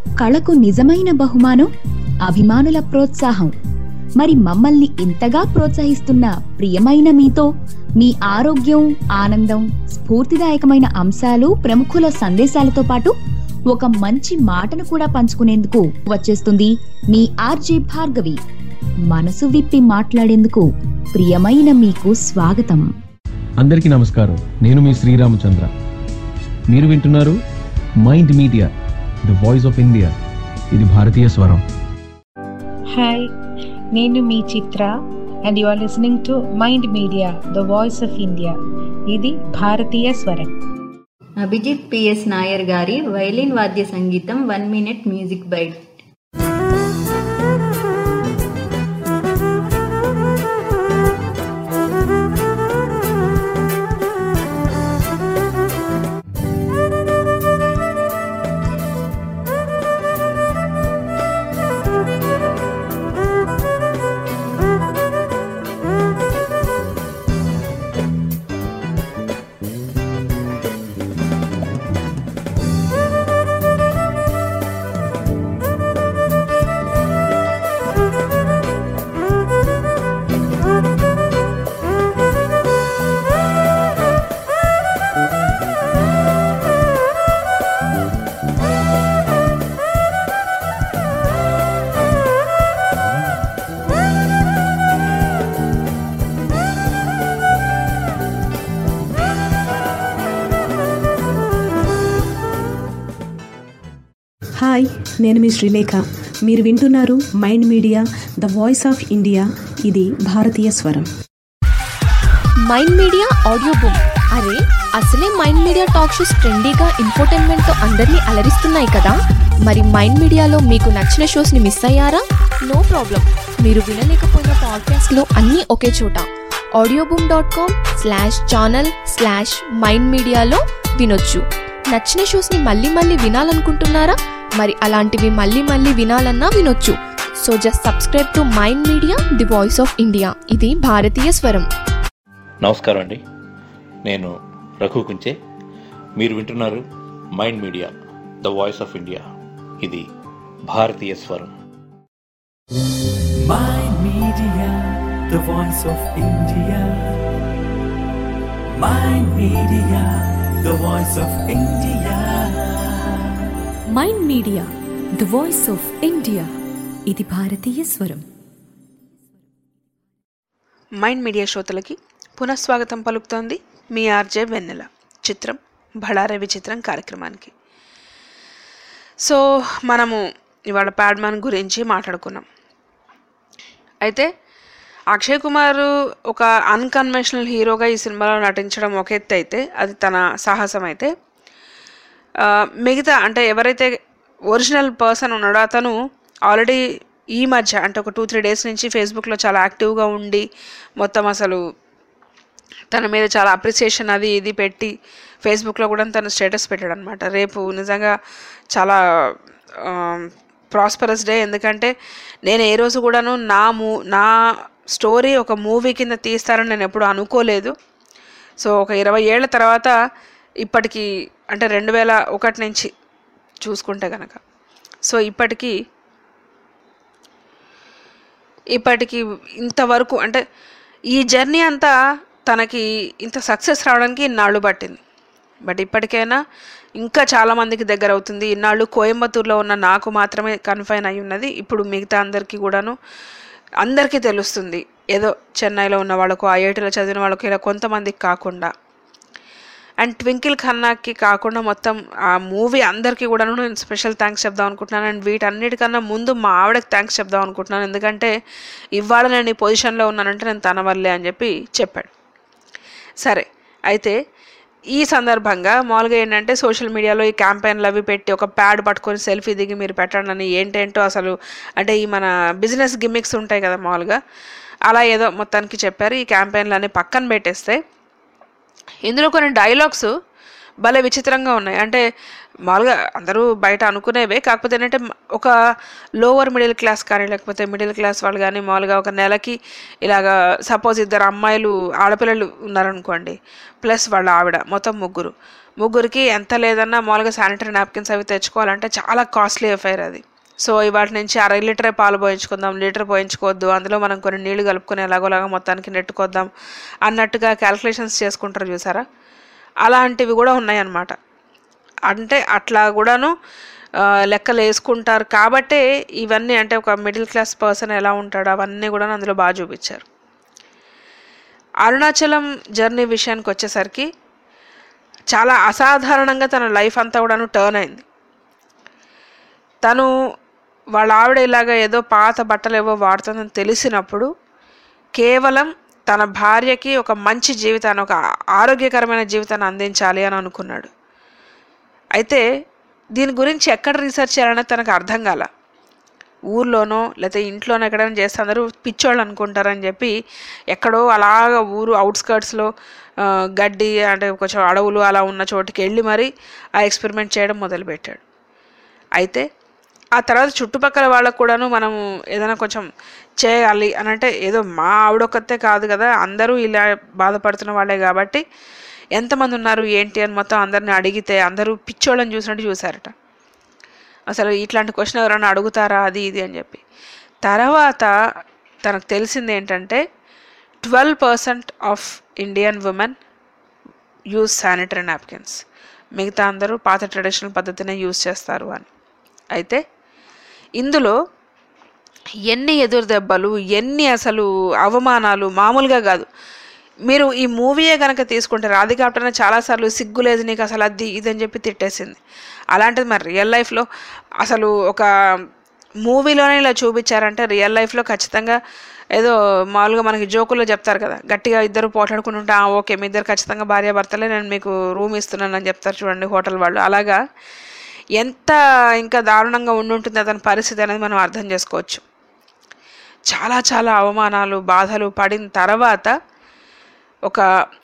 కళకు నిజమైన బహుమానం అభిమానుల ప్రోత్సాహం మరి మమ్మల్ని ఇంతగా ప్రోత్సహిస్తున్న ప్రియమైన మీతో మీ ఆరోగ్యం ఆనందం స్ఫూర్తిదాయకమైన అంశాలు ప్రముఖుల సందేశాలతో పాటు ఒక మంచి మాటను కూడా పంచుకునేందుకు వచ్చేస్తుంది మీ ఆర్జే భార్గవి మనసు విప్పి మాట్లాడేందుకు ప్రియమైన మీకు స్వాగతం అందరికీ నమస్కారం నేను మీ శ్రీరామచంద్ర మీరు వింటున్నారు Mind Media the voice of India ఇది భారతీయ స్వరం హాయ్ నేను మీ Chitra and you are listening to Mind Media the voice of India ఇది భారతీయ స్వరం అభిజిత్ పిఎస్ నాయర్ గారి వైలిన్ వాద్య సంగీతం one minute music bite hi నేను మీ శ్రీలేఖ మీరు వింటున్నారు Mind Media the voice of India ఇది భారతీయ స్వరం మైండ్ మీడియా ఆడియో బుక్ అరే అసలే మైండ్ మీడియా టాక్ షోస్ ట్రెండీగా ఇన్ఫోటైన్మెంట్తో అందరినీ అలరిస్తున్నాయి కదా మరి మైండ్ మీడియాలో మీకు నచ్చిన షోస్ని మిస్ అయ్యారా నో ప్రాబ్లం మీరు వినలేకపోయిన పాడ్కాస్ట్లో అన్నీ ఒకే చోట Audioboom dot com slash channel slash Mind మీడియాలో వినొచ్చు నచ్చిన షోస్ని మళ్ళీ మళ్ళీ వినాలనుకుంటున్నారా మరి అలాంటివి మళ్ళీ మళ్ళీ వినాలన్నా వినొచ్చు so just subscribe to Mind Media the voice of India ఇది భారతీయ స్వరం నమస్కారం అండి నేను రఘు కుంచే మీరు వింటున్నారు Mind Media the voice of India ఇది భారతీయ స్వరం Mind Media, the voice of India. Mind Media, the voice of India. Mind Media the voice of India ఇది భారతీయ స్వరం మైండ్ మీడియా శ్రోతలకి పునఃస్వాగతం పలుకుతోంది మీ ఆర్జే వెన్నెల చిత్రం బళారే విచిత్రం కార్యక్రమానికి సో మనము ఇవాళ ప్యాడ్మ్యాన్ గురించి మాట్లాడుకున్నాం అయితే అక్షయ్ కుమార్ ఒక అన్కన్వెన్షనల్ హీరోగా ఈ సినిమాలో నటించడం ఒక ఎత్తు అయితే అది తన సాహసం అయితే ఆ, మిగతా అంటే ఎవరైతే ఒరిజినల్ పర్సన్ ఉన్నాడో అతను ఆల్రెడీ ఈ మధ్య అంటే ఒక టూ త్రీ డేస్ నుంచి ఫేస్బుక్లో చాలా యాక్టివ్గా ఉండి మొత్తం అసలు తన మీద చాలా అప్రిసియేషన్ అది ఇది పెట్టి ఫేస్బుక్లో కూడా తను స్టేటస్ పెట్టాడు అనమాట రేపు నిజంగా చాలా ప్రాస్పరస్ డే ఎందుకంటే నేను ఏ రోజు కూడాను నా మూ నా స్టోరీ ఒక మూవీ కింద తీస్తారని నేను ఎప్పుడు అనుకోలేదు సో ఒక ఇరవై ఏళ్ళ తర్వాత ఇప్పటికి అంటే రెండు వేల ఒకటి నుంచి చూసుకుంటే కనుక సో ఇప్పటికీ ఇప్పటికి ఇంతవరకు అంటే ఈ జర్నీ అంతా తనకి ఇంత సక్సెస్ రావడానికి ఇన్నాళ్ళు పట్టింది బట్ ఇప్పటికైనా ఇంకా చాలామందికి దగ్గర అవుతుంది ఇన్నాళ్ళు కోయంబత్తూరులో ఉన్న నాకు మాత్రమే కన్ఫైన్ అయి ఉన్నది ఇప్పుడు మిగతా అందరికీ కూడాను అందరికీ తెలుస్తుంది ఏదో చెన్నైలో ఉన్న వాళ్ళకు ఐఐటీలో చదివిన వాళ్ళకు ఇలా కొంతమందికి కాకుండా అండ్ ట్వింకిల్ ఖన్నాకి కాకుండా మొత్తం ఆ మూవీ అందరికీ కూడాను నేను స్పెషల్ థ్యాంక్స్ చెప్దాం అనుకుంటున్నాను అండ్ వీటన్నిటికన్నా ముందు మా ఆవిడకి థ్యాంక్స్ చెప్దాం అనుకుంటున్నాను ఎందుకంటే ఇవాళ నేను ఈ పొజిషన్లో ఉన్నానంటే నేను తన వల్లే అని చెప్పి చెప్పాడు సరే అయితే ఈ సందర్భంగా మామూలుగా ఏంటంటే సోషల్ మీడియాలో ఈ క్యాంపెయిన్లు అవి పెట్టి ఒక ప్యాడ్ పట్టుకొని సెల్ఫీ దిగి మీరు పెట్టండి అని ఏంటేంటో అసలు అంటే ఈ మన బిజినెస్ గిమ్మిక్స్ ఉంటాయి కదా మామూలుగా అలా ఏదో మొత్తానికి చెప్పారు ఈ క్యాంపెయిన్లు అన్ని పక్కన పెట్టేస్తే ఇందులో కొన్ని డైలాగ్స్ భలే విచిత్రంగా ఉన్నాయి అంటే మామూలుగా అందరూ బయట అనుకునేవే కాకపోతే ఏంటంటే మ- ఒక లోవర్ మిడిల్ క్లాస్ కానీ లేకపోతే మిడిల్ క్లాస్ వాళ్ళు కానీ మామూలుగా ఒక నెలకి ఇలాగా సపోజ్ ఇద్దరు అమ్మాయిలు ఆడపిల్లలు ఉన్నారనుకోండి ప్లస్ వాళ్ళ ఆవిడ మొత్తం ముగ్గురు ముగ్గురికి ఎంత లేదన్నా మామూలుగా శానిటరీ నాప్కిన్స్ అవి తెచ్చుకోవాలంటే చాలా కాస్ట్లీ అఫైర్ అది సో ఇవాటి నుంచి అర లీటరే పాలు పోయించుకుందాం లీటర్ పోయించుకోవద్దు అందులో మనం కొన్ని నీళ్లు కలుపుకొని ఎలాగోలాగా మొత్తానికి నెట్టుకొద్దాం అన్నట్టుగా క్యాల్కులేషన్స్ చేసుకుంటారు చూసారా అలాంటివి కూడా ఉన్నాయన్నమాట అంటే అట్లా కూడాను ఆ, లెక్కలు వేసుకుంటారు కాబట్టే ఇవన్నీ అంటే ఒక మిడిల్ క్లాస్ పర్సన్ ఎలా ఉంటాడో అవన్నీ కూడా అందులో బాగా చూపించారు అరుణాచలం జర్నీ విషయానికి వచ్చేసరికి చాలా అసాధారణంగా తన లైఫ్ అంతా కూడాను టర్న్ అయింది తను వాళ్ళ ఆవిడ ఇలాగ ఏదో పాత బట్టలు ఏవో వాడుతుందని తెలిసినప్పుడు కేవలం తన భార్యకి ఒక మంచి జీవితాన్ని ఒక ఆరోగ్యకరమైన జీవితాన్ని అందించాలి అని అనుకున్నాడు అయితే దీని గురించి ఎక్కడ రీసెర్చ్ చేయాలనేది తనకు అర్థం కాల ఊర్లోనో లేకపోతే ఇంట్లోనో ఎక్కడైనా చేస్తే అందరూ పిచ్చోళ్ళు అనుకుంటారని చెప్పి ఎక్కడో అలాగ ఊరు అవుట్స్కర్ట్స్లో గడ్డి అంటే కొంచెం అడవులు అలా ఉన్న చోటుకి వెళ్ళి మరి ఆ ఎక్స్పెరిమెంట్ చేయడం మొదలుపెట్టాడు అయితే ఆ తర్వాత చుట్టుపక్కల వాళ్ళకు కూడాను మనం ఏదైనా కొంచెం చేయాలి అని అంటే ఏదో మా ఆవిడొక్కతే కాదు కదా అందరూ ఇలా బాధపడుతున్న వాళ్ళే కాబట్టి ఎంతమంది ఉన్నారు ఏంటి అని మొత్తం అందరిని అడిగితే అందరూ పిచ్చోళ్ళని చూసినట్టు చూశారట అసలు ఇట్లాంటి క్వశ్చన్ ఎవరైనా అడుగుతారా అది ఇది అని చెప్పి తర్వాత తనకు తెలిసింది ఏంటంటే twelve percent of Indian women use sanitary napkins మిగతా అందరూ పాత ట్రెడిషనల్ పద్ధతినే యూజ్ చేస్తారు అని అయితే ఇందులో ఎన్ని ఎదురు దెబ్బలు ఎన్ని అసలు అవమానాలు మామూలుగా కాదు మీరు ఈ మూవీయే కనుక తీసుకుంటే రాధిక ఆప్టన చాలాసార్లు సిగ్గులేదు నీకు అసలు అది ఇది అని చెప్పి తిట్టేసింది అలాంటిది మరి రియల్ లైఫ్లో అసలు ఒక మూవీలోనే ఇలా చూపించారంటే రియల్ లైఫ్లో ఖచ్చితంగా ఏదో మామూలుగా మనకి జోకుల్లో చెప్తారు కదా గట్టిగా ఇద్దరు పోట్లాడుకుని ఉంటే "ఆ, ఓకే మీ ఇద్దరు ఖచ్చితంగా భార్య భర్తలే నేను మీకు రూమ్ ఇస్తున్నాను అని చెప్తారు చూడండి హోటల్ వాళ్ళు అలాగా ఎంత ఇంకా దారుణంగా ఉండుంటుంది అతని పరిస్థితి అనేది మనం అర్థం చేసుకోవచ్చు చాలా చాలా అవమానాలు బాధలు పడిన తర్వాత ఒక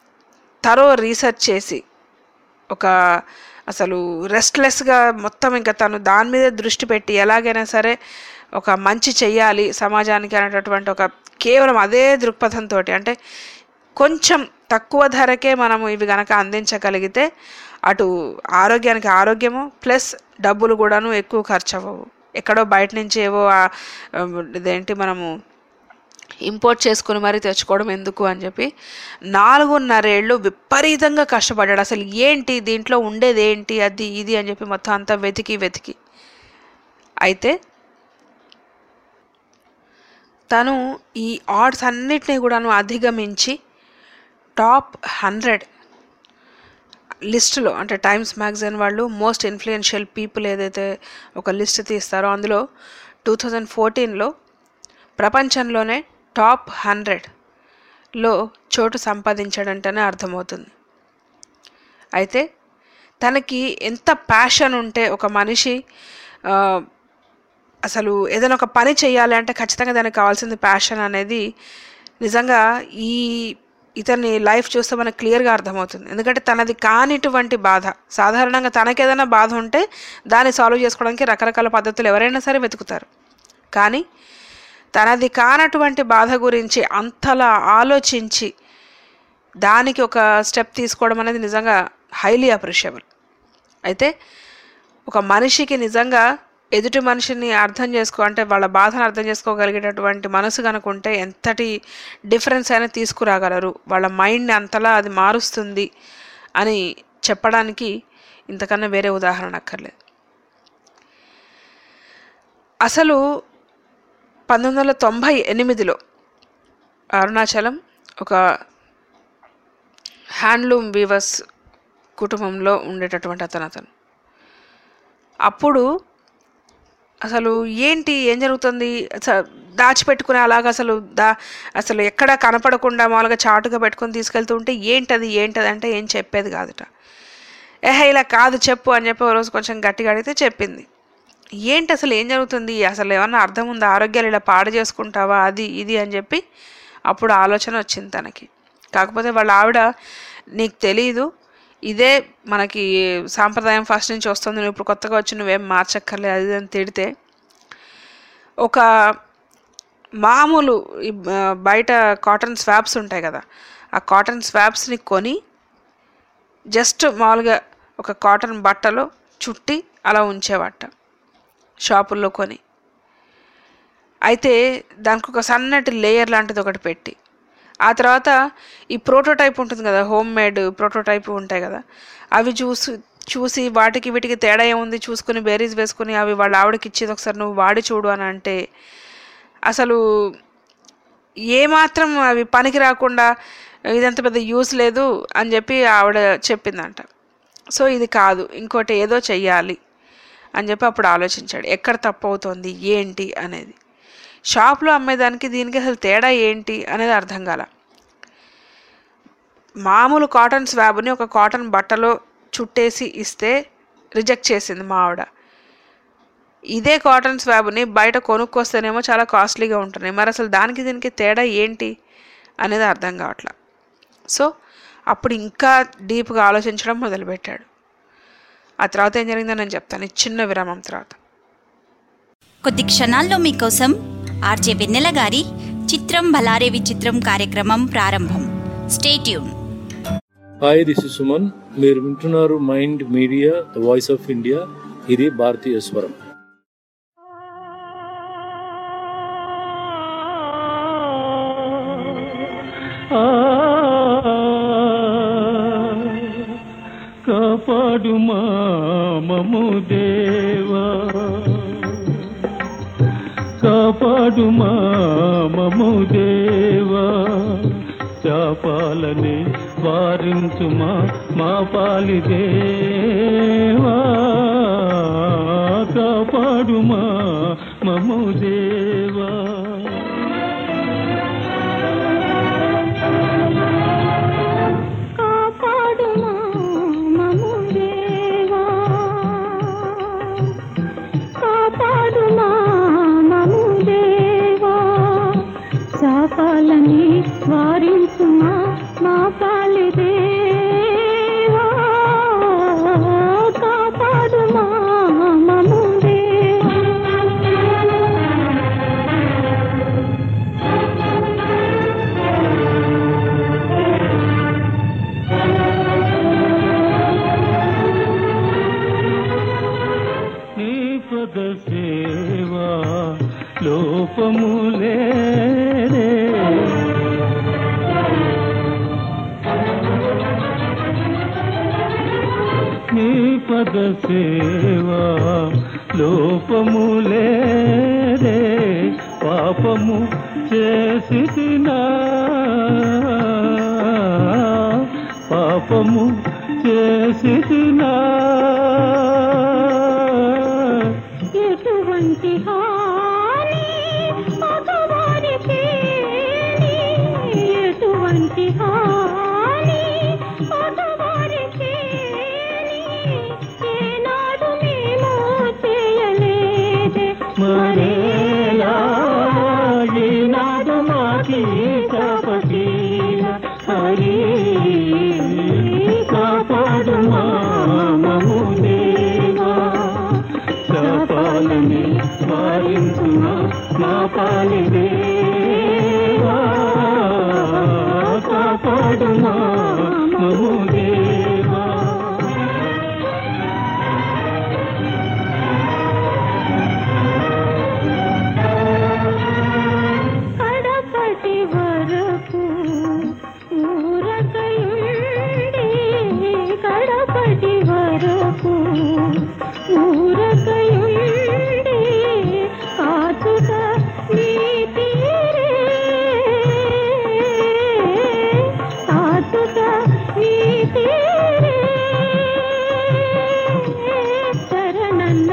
తరో రీసెర్చ్ చేసి ఒక అసలు రెస్ట్లెస్గా మొత్తం ఇంకా తను దాని మీద దృష్టి పెట్టి ఎలాగైనా సరే ఒక మంచి చెయ్యాలి సమాజానికి అనేటటువంటి ఒక కేవలం అదే దృక్పథంతో అంటే కొంచెం తక్కువ ధరకే మనం ఇవి గనక అందించగలిగితే అటు ఆరోగ్యానికి ఆరోగ్యము ప్లస్ డబ్బులు కూడాను ఎక్కువ ఖర్చు అవ్వవు ఎక్కడో బయట నుంచి ఏవో ఆ, ఆ, ఇదేంటి మనము ఇంపోర్ట్ చేసుకుని మరీ తెచ్చుకోవడం ఎందుకు అని చెప్పి నాలుగున్నరేళ్ళు విపరీతంగా కష్టపడ్డాడు అసలు ఏంటి దీంట్లో ఉండేది ఏంటి అది ఇది అని చెప్పి మొత్తం అంతా వెతికి వెతికి అయితే తను ఈ ఆర్డ్స్ అన్నిటినీ కూడాను అధిగమించి టాప్ హండ్రెడ్ లిస్టులో అంటే టైమ్స్ మ్యాగజైన్ వాళ్ళు మోస్ట్ ఇన్ఫ్లుయెన్షియల్ పీపుల్ ఏదైతే ఒక లిస్ట్ తీస్తారో అందులో టూ థౌజండ్ ఫోర్టీన్లో ప్రపంచంలోనే టాప్ హండ్రెడ్లో చోటు సంపాదించాడంటేనే అర్థమవుతుంది అయితే తనకి ఎంత ప్యాషన్ ఉంటే ఒక మనిషి ఆ, అసలు ఏదైనా ఒక పని చేయాలి అంటే ఖచ్చితంగా దానికి కావాల్సింది ప్యాషన్ అనేది నిజంగా ఈ ఇతని లైఫ్ చూస్తే మనకు క్లియర్గా అర్థమవుతుంది ఎందుకంటే తనది కానిటువంటి బాధ సాధారణంగా తనకి ఏదైనా బాధ ఉంటే దాన్ని సాల్వ్ చేసుకోవడానికి రకరకాల పద్ధతులు ఎవరైనా సరే వెతుకుతారు కానీ తనది కానటువంటి బాధ గురించి అంతలా ఆలోచించి దానికి ఒక స్టెప్ తీసుకోవడం అనేది నిజంగా హైలీ అప్రిషియబుల్ అయితే ఒక మనిషికి నిజంగా ఎదుటి మనిషిని అర్థం చేసుకో అంటే వాళ్ళ బాధను అర్థం చేసుకోగలిగేటటువంటి మనసు కనుకుంటే ఎంతటి డిఫరెన్స్ అయినా తీసుకురాగలరు వాళ్ళ మైండ్ని అంతలా అది మారుస్తుంది అని చెప్పడానికి ఇంతకన్నా వేరే ఉదాహరణ అక్కర్లేదు అసలు పంతొమ్మిది వందల తొంభై ఎనిమిదిలో అరుణాచలం ఒక హ్యాండ్లూమ్ వీవర్స్ కుటుంబంలో ఉండేటటువంటి అతను అతను అప్పుడు అసలు ఏంటి ఏం జరుగుతుంది అస- దాచిపెట్టుకునే అలాగా అసలు దా అసలు ఎక్కడ కనపడకుండా మామూలుగా చాటుగా పెట్టుకొని తీసుకెళ్తూ ఉంటే ఏంటది ఏంటది అంటే ఏం చెప్పేది కాదుట ఏహే ఇలా కాదు చెప్పు అని చెప్పి ఓ రోజు కొంచెం గట్టిగా అడిగితే చెప్పింది ఏంటి అసలు ఏం జరుగుతుంది అసలు ఏమన్నా అర్థం ఉందా ఆరోగ్యాలు ఇలా పాడు చేసుకుంటావా అది ఇది అని చెప్పి అప్పుడు ఆలోచన వచ్చింది తనకి కాకపోతే వాళ్ళ ఆవిడ నీకు తెలీదు ఇదే మనకి సాంప్రదాయం ఫస్ట్ నుంచి వస్తుంది నువ్వు ఇప్పుడు కొత్తగా వచ్చి నువ్వేం మార్చక్కర్లేదు అది ఇది అని తిడితే ఒక మామూలు ఈ బ- బయట కాటన్ స్వాబ్స్ ఉంటాయి కదా ఆ కాటన్ స్వాబ్స్ని కొని జస్ట్ మామూలుగా ఒక కాటన్ బట్టలో చుట్టి అలా ఉంచేవాట షాపుల్లో కొని అయితే దానికి ఒక సన్నటి లేయర్ లాంటిది ఒకటి పెట్టి ఆ తర్వాత ఈ ప్రోటోటైప్ ఉంటుంది కదా హోమ్ మేడ్ ప్రోటోటైప్ ఉంటాయి కదా అవి చూసి చూసి వాటికి వీటికి తేడా ఏముంది చూసుకుని బేరీస్ వేసుకుని అవి వాళ్ళ ఆవిడకి ఇచ్చేది ఒకసారి నువ్వు వాడి చూడు అని అంటే అసలు ఏమాత్రం అవి పనికి రాకుండా ఇదంత పెద్ద యూస్ లేదు అని చెప్పి ఆవిడ చెప్పిందంట సో ఇది కాదు ఇంకోటి ఏదో చెయ్యాలి అని చెప్పి అప్పుడు ఆలోచించాడు ఎక్కడ తప్పు అవుతోంది ఏంటి అనేది షాప్లో అమ్మేదానికి దీనికి అసలు తేడా ఏంటి అనేది అర్థం కాల మామూలు కాటన్ స్వాబ్ని ఒక కాటన్ బట్టలో చుట్టేసి ఇస్తే రిజెక్ట్ చేసింది మా ఆవిడ ఇదే కాటన్ స్వాబ్ని బయట కొనుక్కొస్తేనేమో చాలా కాస్ట్లీగా ఉంటున్నాయి మరి అసలు దానికి దీనికి తేడా ఏంటి అనేది అర్థం కావట్లా సో అప్పుడు ఇంకా డీప్గా ఆలోచించడం మొదలుపెట్టాడు ఆ తర్వాత ఏం జరిగిందో నేను చెప్తాను ఈ చిన్న విరామం తర్వాత కొద్ది క్షణాల్లో మీకోసం ఆర్జే వెన్నెల గారి చిత్రం భలారే విచిత్రం కార్యక్రమం ప్రారంభం stay tuned hi this is Suman మీరు వింటున్నారు Mind Media the voice of India ఇది భారతీయ స్వరం కాపాడు మము దేవా కాపాడు మము దేవా చాపాలని వారించుమా మా పాలి దేవా కాపాడు మము దేవా కాపాడుమా మము దేవా కాపాడుమా మము దేవా శాపాలని వారించుమా మా పాలి దేవా కాపాడుమా మము నీ పద సేవా లోపములే నీ పద సేవా లోపములే పాపము చేసి తినా పాపము చేసి తినా ఎటువంటి హాని మగవారికి ఎటువంటి హాని మగవారికి ఏనాడు మేము చేయలేదే మరేలా ఈనాడు మాకి తపకీల హరి కాపాడు మము దేవా శాపాలని వారించుమా మా పాలి దేవా కాపాడు మము దేవా కడపటి వరకు ఊరకయుండి కడపటి వరకు ఊరకయుండి కాచుక నీతిరే కాచుక నీతిరే శరణన్న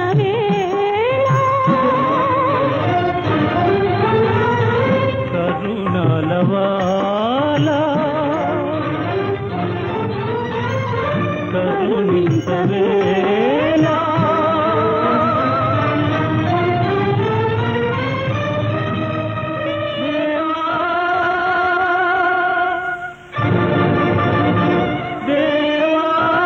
కరుణాలవాల కరుణించవేలా దేవా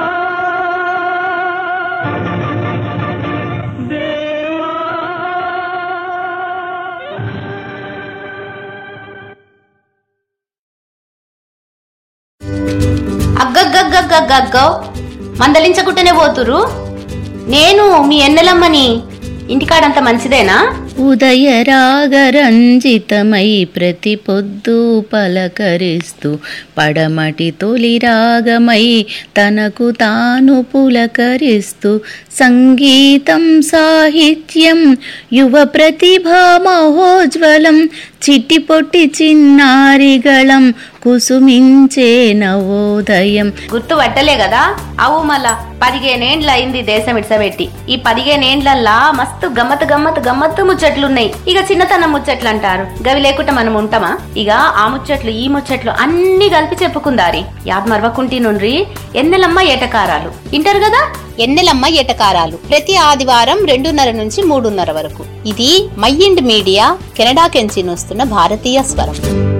గగ్గవ్ మందలించకుంటేనే పోతురు నేను మీ ఎన్నెలమ్మని ఇంటికాడంత మంచిదేనా ఉదయ రాగరంజితమై ప్రతి పొద్దు పలకరిస్తూ పడమటి తొలి రాగమై తనకు తాను పులకరిస్తూ సంగీతం సాహిత్యం యువ ప్రతిభా మహోజ్వలం చిట్టి పొట్టి చిన్నారిగళం కుసుమించే నవోదయం గుర్తు పట్టలే కదా అవు మళ్ళా పదిహేనేండ్ల అయింది దేశం ఇడ్సబెట్టి ఈ పదిహేనేండ్లల్లా మస్తు గమ్మత్ గమ్మత్ గమ్మత్తు ముచ్చట్లున్నాయి ఇక చిన్నతనం ముచ్చట్లు అంటారు గవి లేకుండా మనం ఉంటామా ఇక ఆ ముచ్చట్లు ఈ ముచ్చట్లు అన్ని కలిపి చెప్పుకుందారి యాద్ మరవకుంటి నుండ్రి ఎన్నెలమ్మ ఏటకారాలు ఇంటారు కదా ఎన్నెలమ్మ ఏటకారాలు ప్రతి ఆదివారం రెండున్నర నుంచి మూడున్నర వరకు ఇది మైండ్ మీడియా కెనడా కెంచి వస్తున్న భారతీయ స్వరం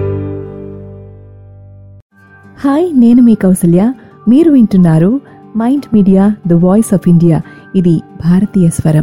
హాయ్ నేను మీ కౌసల్య మీరు వింటున్నారు Mind Media the voice of India ఇది భారతీయ స్వరం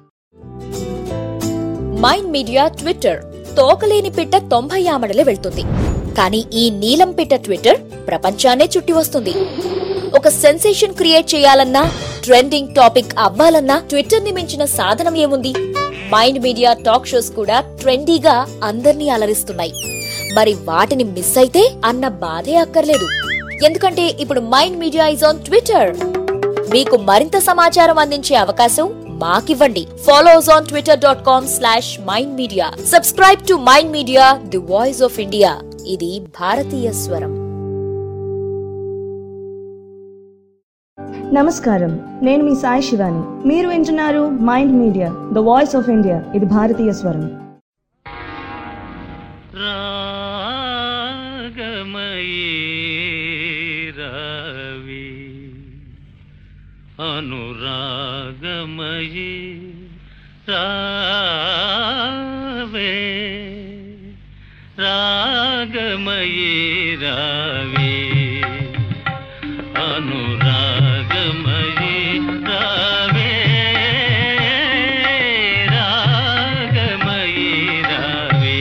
మైండ్ మీడియా ట్విట్టర్ తోకలేని పిట్ట తొంభై ఆమడలే వెళ్తుంది కానీ ఈ నీలం పిట్ట ట్విట్టర్ ప్రపంచాన్నే చుట్టి వస్తుంది ఒక సెన్సేషన్ క్రియేట్ చేయాలన్నా ట్రెండింగ్ టాపిక్ అవ్వాలన్నా ట్విట్టర్ ని మించిన సాధనం ఏముంది మైండ్ మీడియా టాక్ షోస్ కూడా ట్రెండీగా అందర్నీ అలరిస్తున్నాయి మరి వాటిని మిస్ అయితే అన్న బాధే అక్కర్లేదు ఎందుకంటే ఇప్పుడు Mind Media is on Twitter మీకు మరింత సమాచారం అందించే అవకాశం మాకివ్వండి follow us on Twitter dot com slash Mind Media subscribe to Mind Media the voice of India ఇది భారతీయ స్వరం నమస్కారం నేను మీ సాయి శివాని మీరు వింటున్నారు Mind Media the voice of India ఇది భారతీయ స్వరం రావి అనురాగమయీ రావే రాగమయీ రావే అనురాగమయీ రావే రాగమయీ రావే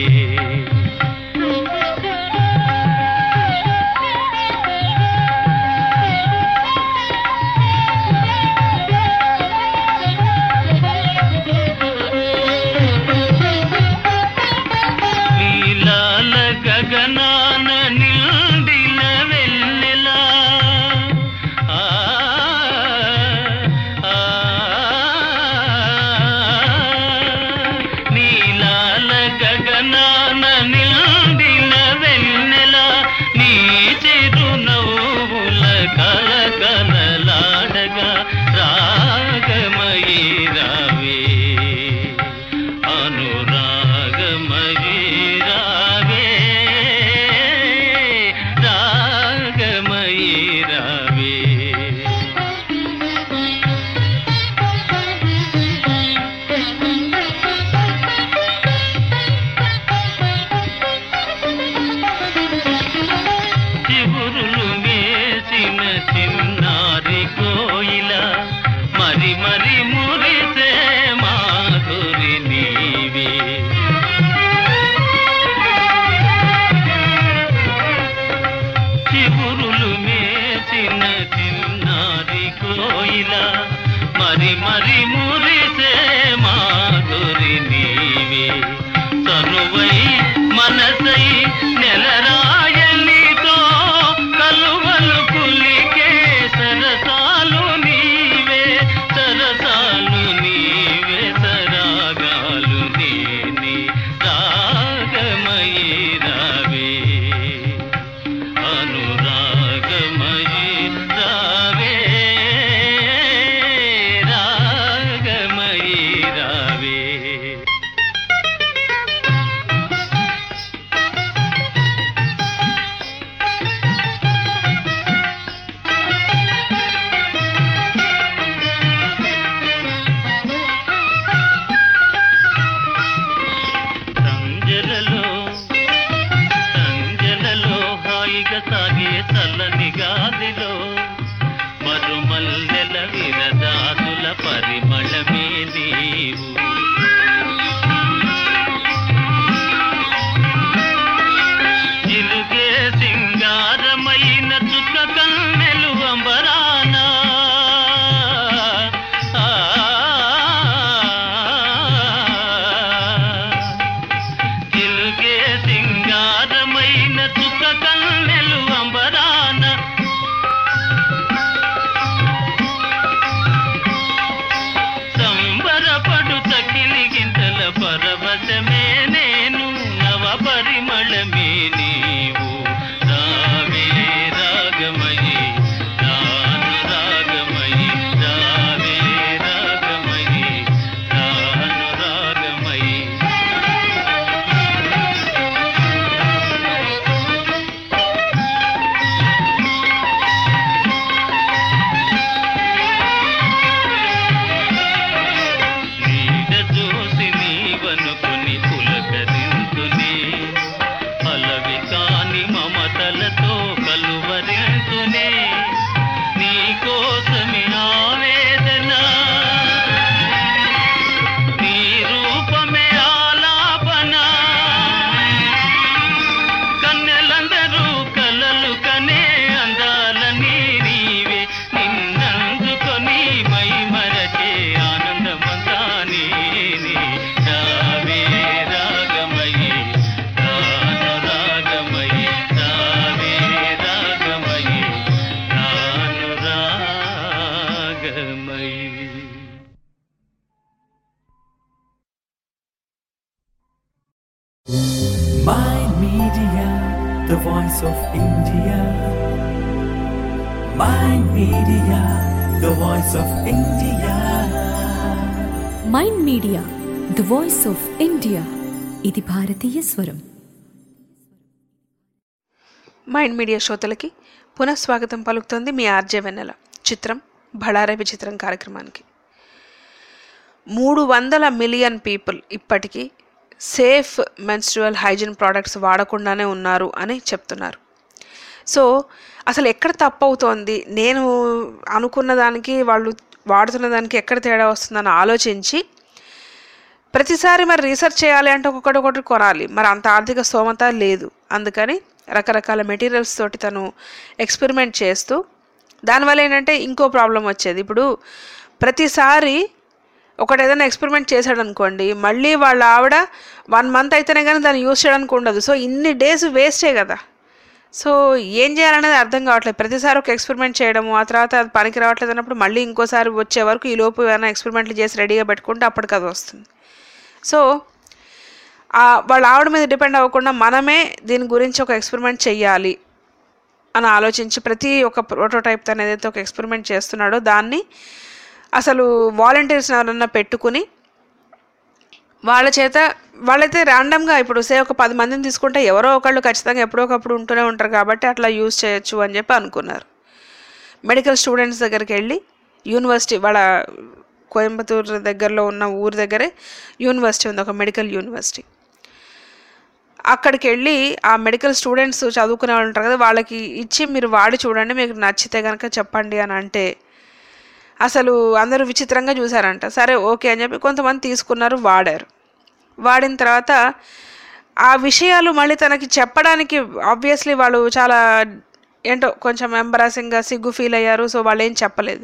నీలాల గగనాన నిండిన వెన్నెలా ఆ, ఆ, నీలాల గగనాన నిండిన వెన్నెలా నీ చిరునవ్వుల కలకలలాడగా రాగమయీ రావే అనురాగమయీ రావే రాగమయీ రావే చిగురులు వేసిన చిన్నారి కోయిల మరి మరి మురిసే మాధురి నీవే చిగురులు మేసిన చిన్నారి కోయిల మరి మరి మురిసే మాధురి నీవే తనువై మనసై నెలరాయనితో కలువలు కులికే సరసాలు నీవే సరసాలు నీవే సరాగాలు నేనే రాగమయీ రావే అనురాగమయీ రావే రాగమయీ రావే Media, the voice of India. Mind Media, the voice of India. Mind Media the voice of India ఇది భారతీయ స్వరం మైండ్ మీడియా శ్రోతలకి పునఃస్వాగతం పలుకుతోంది మీ ఆర్జే వెన్నెల చిత్రం బళారే విచిత్రం కార్యక్రమానికి మూడు వందల మిలియన్ పీపుల్ ఇప్పటికీ సేఫ్ మెన్స్ట్రువల్ హైజీన్ ప్రోడక్ట్స్ వాడకుండానే ఉన్నారు అని చెప్తున్నారు సో అసలు ఎక్కడ తప్పు అవుతోంది నేను అనుకున్న దానికి వాళ్ళు వాడుతున్న దానికి ఎక్కడ తేడా వస్తుందని ఆలోచించి ప్రతిసారి మరి రీసెర్చ్ చేయాలి అంటే ఒక్కొక్కటి ఒకటి కొనాలి మరి అంత ఆర్థిక స్తోమత లేదు అందుకని రకరకాల మెటీరియల్స్ తోటి తను ఎక్స్పెరిమెంట్ చేస్తూ దానివల్ల ఏంటంటే ఇంకో ప్రాబ్లం వచ్చేది ఇప్పుడు ప్రతిసారి ఒకటి ఏదైనా ఎక్స్పెరిమెంట్ చేశాడు అనుకోండి మళ్ళీ వాళ్ళ ఆవిడ వన్ మంత్ అయితేనే కానీ దాన్ని యూస్ చేయడానికి ఉండదు సో ఇన్ని డేస్ వేస్టే కదా సో ఏం చేయాలనేది అర్థం కావట్లేదు ప్రతిసారి ఒక ఎక్స్పెరిమెంట్ చేయడము ఆ తర్వాత అది పనికి రావట్లేదు అన్నప్పుడు మళ్ళీ ఇంకోసారి వచ్చే వరకు ఈ లోపు ఏమైనా ఎక్స్పెరిమెంట్లు చేసి రెడీగా పెట్టుకుంటే అప్పటికి అది వస్తుంది సో ఆ వాళ్ళ ఆవిడ మీద డిపెండ్ అవ్వకుండా మనమే దీని గురించి ఒక ఎక్స్పెరిమెంట్ చెయ్యాలి అని ఆలోచించి ప్రతి ఒక్క ప్రోటోటైప్ తను ఏదైతే ఒక ఎక్స్పెరిమెంట్ చేస్తున్నాడో దాన్ని అసలు వాలంటీర్స్ని ఎవరన్నా పెట్టుకుని వాళ్ళ చేత వాళ్ళైతే ర్యాండమ్గా ఇప్పుడు సే ఒక పది మందిని తీసుకుంటే ఎవరో ఒకళ్ళు ఖచ్చితంగా ఎప్పుడో ఒకప్పుడు ఉంటూనే ఉంటారు కాబట్టి అట్లా యూజ్ చేయొచ్చు అని చెప్పి అనుకున్నారు మెడికల్ స్టూడెంట్స్ దగ్గరికి వెళ్ళి యూనివర్సిటీ వాళ్ళ కోయంబత్తూరు దగ్గరలో ఉన్న ఊరి దగ్గరే యూనివర్సిటీ ఉంది ఒక మెడికల్ యూనివర్సిటీ అక్కడికి వెళ్ళి ఆ మెడికల్ స్టూడెంట్స్ చదువుకునే వాళ్ళు ఉంటారు కదా వాళ్ళకి ఇచ్చి మీరు వాడి చూడండి మీకు నచ్చితే కనుక చెప్పండి అని అంటే అసలు అందరూ విచిత్రంగా చూసారంట సరే ఓకే అని చెప్పి కొంతమంది తీసుకున్నారు వాడారు వాడిన తర్వాత ఆ విషయాలు మళ్ళీ తనకి చెప్పడానికి ఆబ్వియస్లీ వాళ్ళు చాలా ఏంటో కొంచెం ఎంబరాసింగ్గా సిగ్గు ఫీల్ అయ్యారు సో వాళ్ళు ఏం చెప్పలేదు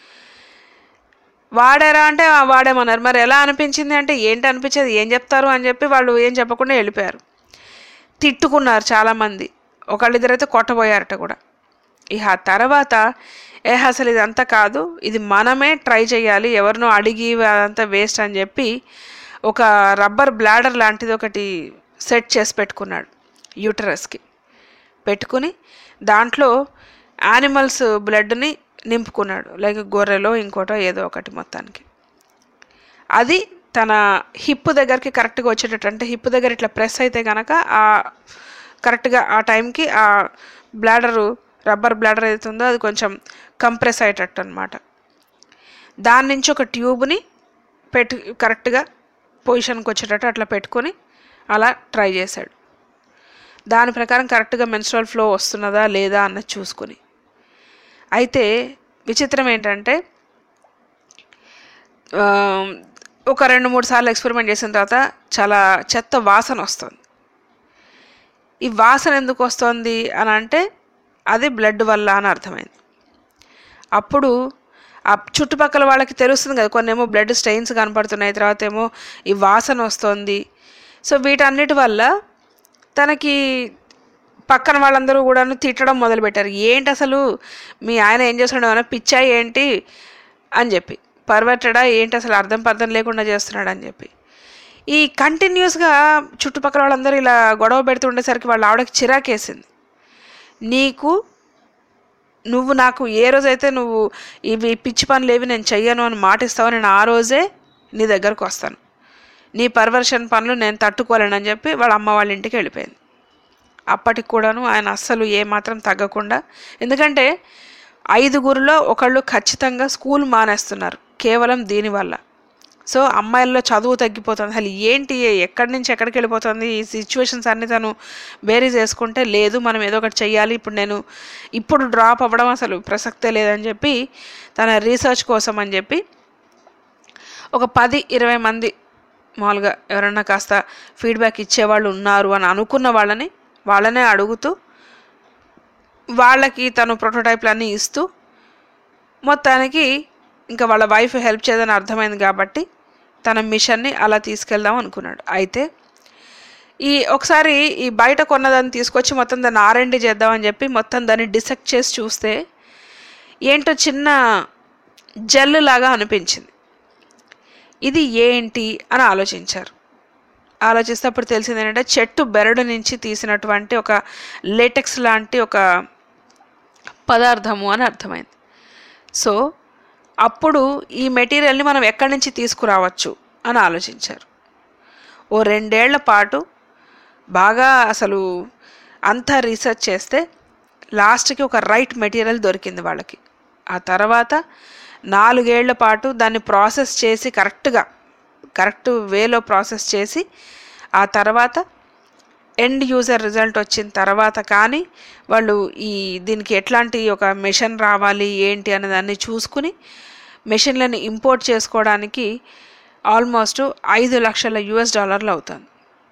వాడారా అంటే "ఆ, వాడామన్నారు మరి ఎలా అనిపించింది అంటే ఏంటి అనిపించేది ఏం చెప్తారు అని చెప్పి వాళ్ళు ఏం చెప్పకుండా వెళ్ళిపోయారు తిట్టుకున్నారు చాలామంది ఒకళ్ళిద్దరైతే కొట్టబోయారట కూడా ఇక ఆ తర్వాత ఏ అసలు ఇదంతా కాదు ఇది మనమే ట్రై చేయాలి ఎవరినో అడిగి అదంతా వేస్ట్ అని చెప్పి ఒక రబ్బర్ బ్లాడర్ లాంటిది ఒకటి సెట్ చేసి పెట్టుకున్నాడు యూటరస్కి పెట్టుకుని దాంట్లో యానిమల్స్ బ్లడ్ని నింపుకున్నాడు లైక్ గొర్రెలో ఇంకోటో ఏదో ఒకటి మొత్తానికి అది తన హిప్ దగ్గరికి కరెక్ట్గా వచ్చేటట్టు అంటే హిప్ దగ్గర ఇట్లా ప్రెస్ అయితే కనుక ఆ కరెక్ట్గా ఆ టైంకి ఆ బ్లాడరు రబ్బర్ బ్లాడర్ ఏదైతే ఉందో అది కొంచెం కంప్రెస్ అయ్యేటట్టు అనమాట దాని నుంచి ఒక ట్యూబ్ని పెట్టు కరెక్ట్గా పొజిషన్కి వచ్చేటట్టు అట్లా పెట్టుకొని అలా ట్రై చేశాడు దాని ప్రకారం కరెక్ట్గా మెన్స్ట్రల్ ఫ్లో వస్తున్నదా లేదా అన్నది చూసుకుని అయితే విచిత్రం ఏంటంటే ఆ, ఒక రెండు మూడు సార్లు ఎక్స్పెరిమెంట్ చేసిన తర్వాత చాలా చెత్త వాసన వస్తుంది ఈ వాసన ఎందుకు వస్తుంది అని అంటే అది బ్లడ్ వల్ల అని అర్థమైంది అప్పుడు ఆ చుట్టుపక్కల వాళ్ళకి తెలుస్తుంది కదా కొన్ని ఏమో బ్లడ్ స్టెయిన్స్ కనపడుతున్నాయి తర్వాత ఏమో ఈ వాసన వస్తుంది సో వీటన్నిటి వల్ల తనకి పక్కన వాళ్ళందరూ కూడాను తిట్టడం మొదలుపెట్టారు ఏంటి అసలు మీ ఆయన ఏం చేస్తున్నాడు ఏమైనా పిచ్చా ఏంటి అని చెప్పి పర్వెట్టడా ఏంటి అసలు అర్థం పర్థం లేకుండా చేస్తున్నాడు అని చెప్పి ఈ కంటిన్యూస్గా చుట్టుపక్కల వాళ్ళందరూ ఇలా గొడవ పెడుతుండేసరికి వాళ్ళ ఆవిడకి చిరాకేసింది నీకు నువ్వు నాకు ఏ రోజైతే నువ్వు ఇవి పిచ్చి పనులు ఏవి నేను చెయ్యను అని మాటిస్తావో నేను ఆ రోజే నీ దగ్గరకు వస్తాను నీ పర్వర్షన్ పనులు నేను తట్టుకోలేనని చెప్పి వాళ్ళ అమ్మ వాళ్ళ ఇంటికి వెళ్ళిపోయింది అప్పటికి కూడాను ఆయన అస్సలు ఏమాత్రం తగ్గకుండా ఎందుకంటే ఐదుగురిలో ఒకళ్ళు ఖచ్చితంగా స్కూల్ మానేస్తున్నారు కేవలం దీనివల్ల సో అమ్మాయిల్లో చదువు తగ్గిపోతుంది అసలు ఏంటి ఎక్కడి నుంచి ఎక్కడికి వెళ్ళిపోతుంది ఈ సిచ్యువేషన్స్ అన్ని తను బేరీ చేసుకుంటే లేదు మనం ఏదో ఒకటి చెయ్యాలి ఇప్పుడు నేను ఇప్పుడు డ్రాప్ అవ్వడం అసలు ప్రసక్తే లేదని చెప్పి తన రీసెర్చ్ కోసం అని చెప్పి ఒక పది ఇరవై మంది మామూలుగా ఎవరన్నా కాస్త ఫీడ్బ్యాక్ ఇచ్చేవాళ్ళు ఉన్నారు అని అనుకున్న వాళ్ళని వాళ్ళనే అడుగుతూ వాళ్ళకి తను ప్రోటోటైప్లన్నీ ఇస్తూ మొత్తానికి ఇంకా వాళ్ళ వైఫ్ హెల్ప్ చేయదని అర్థమైంది కాబట్టి తన మిషన్ని అలా తీసుకెళ్దాం అనుకున్నాడు అయితే ఈ ఒకసారి ఈ బయట కొన్నదాన్ని తీసుకొచ్చి మొత్తం దాన్ని ఆర్ఎండి చేద్దామని చెప్పి మొత్తం దాన్ని డిసెక్ట్ చేసి చూస్తే ఏంటో చిన్న జెల్ లాగా అనిపించింది ఇది ఏంటి అని ఆలోచించారు ఆలోచిస్తే అప్పుడు తెలిసింది ఏంటంటే చెట్టు బెరడు నుంచి తీసినటువంటి ఒక లేటెక్స్ లాంటి ఒక పదార్థము అని అర్థమైంది సో అప్పుడు ఈ మెటీరియల్ని మనం ఎక్కడి నుంచి తీసుకురావచ్చు అని ఆలోచించారు ఓ రెండేళ్ల పాటు బాగా అసలు అంతా రీసెర్చ్ చేస్తే లాస్ట్కి ఒక రైట్ మెటీరియల్ దొరికింది వాళ్ళకి ఆ తర్వాత నాలుగేళ్ల పాటు దాన్ని ప్రాసెస్ చేసి కరెక్ట్గా కరెక్ట్ వేలో ప్రాసెస్ చేసి ఆ తర్వాత ఎండ్ యూజర్ రిజల్ట్ వచ్చిన తర్వాత కానీ వాళ్ళు ఈ దీనికి ఎట్లాంటి ఒక మెషిన్ రావాలి ఏంటి అనే దాన్ని చూసుకుని మెషిన్లను ఇంపోర్ట్ చేసుకోవడానికి ఆల్మోస్ట్ ఐదు లక్షల యుఎస్ డాలర్లు అవుతుంది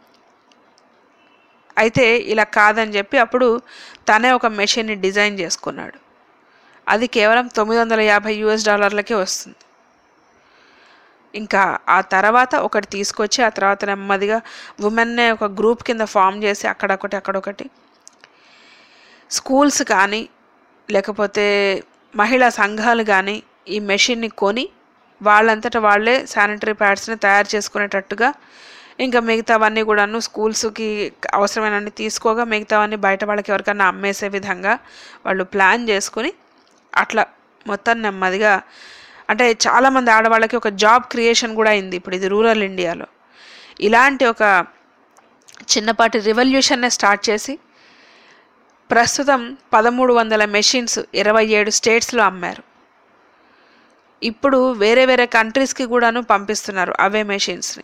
అయితే ఇలా కాదని చెప్పి అప్పుడు తనే ఒక మెషిన్ని డిజైన్ చేసుకున్నాడు అది కేవలం తొమ్మిది వందల యాభై యుఎస్ డాలర్లకే వస్తుంది ఇంకా ఆ తర్వాత ఒకటి తీసుకొచ్చి ఆ తర్వాత నెమ్మదిగా ఉమెన్నే ఒక గ్రూప్ కింద ఫామ్ చేసి అక్కడొకటి అక్కడొకటి స్కూల్స్ కానీ లేకపోతే మహిళా సంఘాలు కానీ ఈ మెషిన్ని కొని వాళ్ళంతట వాళ్ళే శానిటరీ ప్యాడ్స్ని తయారు చేసుకునేటట్టుగా ఇంకా మిగతావన్నీ కూడాను స్కూల్స్కి అవసరమైనన్ని తీసుకోగా మిగతావన్నీ బయట వాళ్ళకి ఎవరికైనా అమ్మేసే విధంగా వాళ్ళు ప్లాన్ చేసుకుని అట్లా మొత్తం నెమ్మదిగా అంటే చాలామంది ఆడవాళ్ళకి ఒక జాబ్ క్రియేషన్ కూడా అయింది ఇప్పుడు ఇది రూరల్ ఇండియాలో ఇలాంటి ఒక చిన్నపాటి రివల్యూషన్నే స్టార్ట్ చేసి ప్రస్తుతం పదమూడు వందల మెషిన్స్ ఇరవై ఏడు స్టేట్స్లో అమ్మారు ఇప్పుడు వేరే వేరే కంట్రీస్కి కూడాను పంపిస్తున్నారు అవే మెషిన్స్ని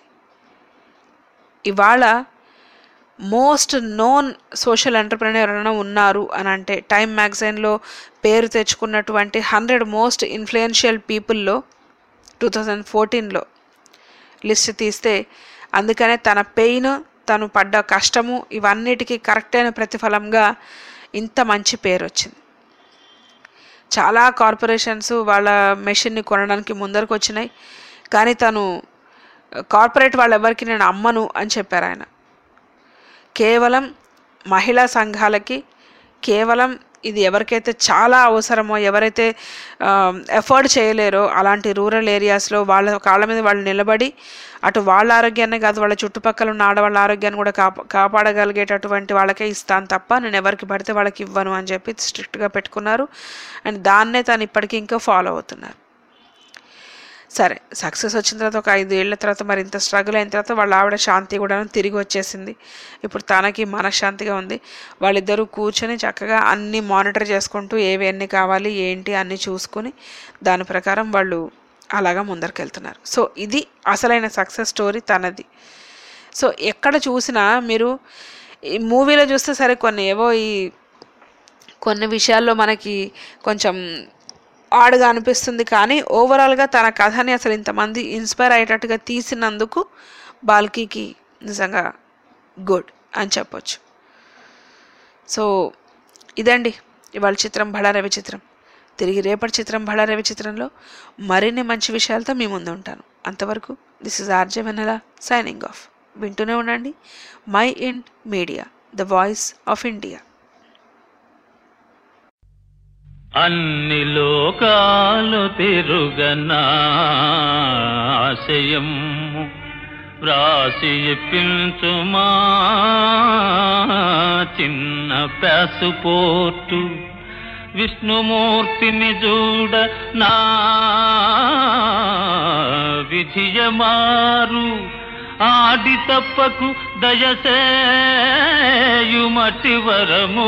ఇవాళ మోస్ట్ నోన్ సోషల్ ఎంటర్ప్రెనర్ ఎవరైనా ఉన్నారు అని అంటే టైమ్ మ్యాగజైన్లో పేరు తెచ్చుకున్నటువంటి హండ్రెడ్ మోస్ట్ ఇన్ఫ్లుయెన్షియల్ పీపుల్లో టూ థౌజండ్ ఫోర్టీన్లో లిస్ట్ తీస్తే అందుకనే తన పెయిన్ తను పడ్డ కష్టము ఇవన్నిటికీ కరెక్ట్ అయిన ప్రతిఫలంగా ఇంత మంచి పేరు వచ్చింది చాలా కార్పొరేషన్స్ వాళ్ళ మెషిన్ని కొనడానికి ముందరకు వచ్చినాయి కానీ తను కార్పొరేట్ వాళ్ళెవరికి నేను అమ్మను అని చెప్పారు ఆయన కేవలం మహిళా సంఘాలకి కేవలం ఇది ఎవరికైతే చాలా అవసరమో ఎవరైతే ఎఫర్డ్ చేయలేరో అలాంటి రూరల్ ఏరియాస్లో వాళ్ళ కాళ్ళ మీద వాళ్ళు నిలబడి అటు వాళ్ళ ఆరోగ్యాన్ని కాదు వాళ్ళ చుట్టుపక్కల ఉన్న ఆడవాళ్ళ ఆరోగ్యాన్ని కూడా కాపా కాపాడగలిగేటటువంటి వాళ్ళకే ఇస్తాను తప్ప నేను ఎవరికి పడితే వాళ్ళకి ఇవ్వను అని చెప్పి స్ట్రిక్ట్గా పెట్టుకున్నారు అండ్ దాన్నే తను ఇప్పటికీ ఇంకా ఫాలో అవుతున్నారు సరే సక్సెస్ వచ్చిన తర్వాత ఒక ఐదు ఏళ్ళ తర్వాత మరి ఇంత స్ట్రగుల్ అయిన తర్వాత వాళ్ళ ఆవిడ శాంతి కూడా తిరిగి వచ్చేసింది ఇప్పుడు తనకి మనశ్శాంతిగా ఉంది వాళ్ళిద్దరూ కూర్చొని చక్కగా అన్నీ మానిటర్ చేసుకుంటూ ఏవి ఎన్ని కావాలి ఏంటి అన్నీ చూసుకుని దాని ప్రకారం వాళ్ళు అలాగా ముందరికి వెళ్తున్నారు సో ఇది అసలైన సక్సెస్ స్టోరీ తనది సో ఎక్కడ చూసినా మీరు ఈ మూవీలో చూస్తే సరే కొన్ని ఏవో ఈ కొన్ని విషయాల్లో మనకి కొంచెం ఆడుగా అనిపిస్తుంది కానీ ఓవరాల్గా తన కథని అసలు ఇంతమంది ఇన్స్పైర్ అయ్యేటట్టుగా తీసినందుకు బాల్కీకి నిజంగా గుడ్ అని చెప్పొచ్చు సో ఇదండి ఇవాళ చిత్రం బళారవి చిత్రం తిరిగి రేపటి చిత్రం బళారవి చిత్రంలో మరిన్ని మంచి విషయాలతో మీ ముందు ఉంటాను అంతవరకు this is RJ Vennela signing off వింటూనే ఉండండి Mind Media the voice of India అన్ని లోకాలు తిరుగనా ఆశయం వ్రాసి ఇప్పించుమా చిన్న పాసుపోర్టు విష్ణుమూర్తిని చూడ నా విధియమారు ఆడి తప్పకు దయసేయుమటి వరము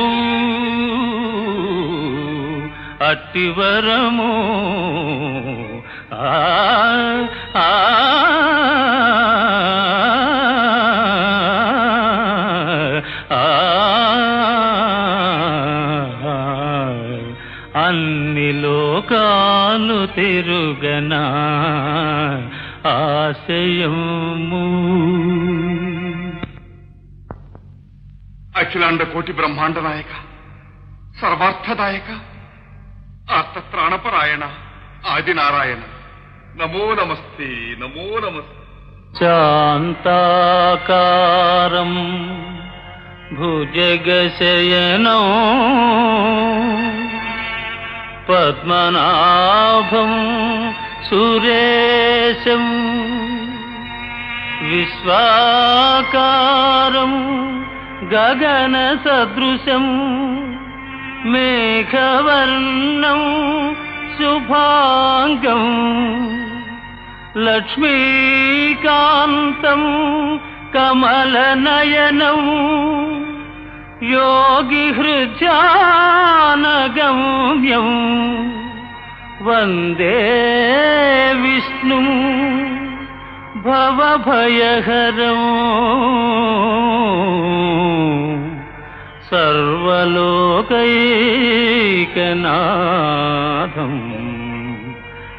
అట్టివరము ఆ ఆ ఆ అన్ని లోకాలు తిరుగనా ఆశయము అఖిలాండ కోటి బ్రహ్మాండ నాయక సర్వార్థదాయక ఆర్తత్రాణపరాయణ ఆదినారాయణ నమో నమస్తే నమో నమస్తే శాంతాకారం భుజగశయనం పద్మనాభం సురేశం విశ్వాకారం గగన సదృశం మేఘవర్ణం శుభాంగం లక్ష్మీకాంతం కమలనయనం योगिहृजानगम्यं वन्दे विष्णुं भवभयहरम् सर्वलोकैकनाथम्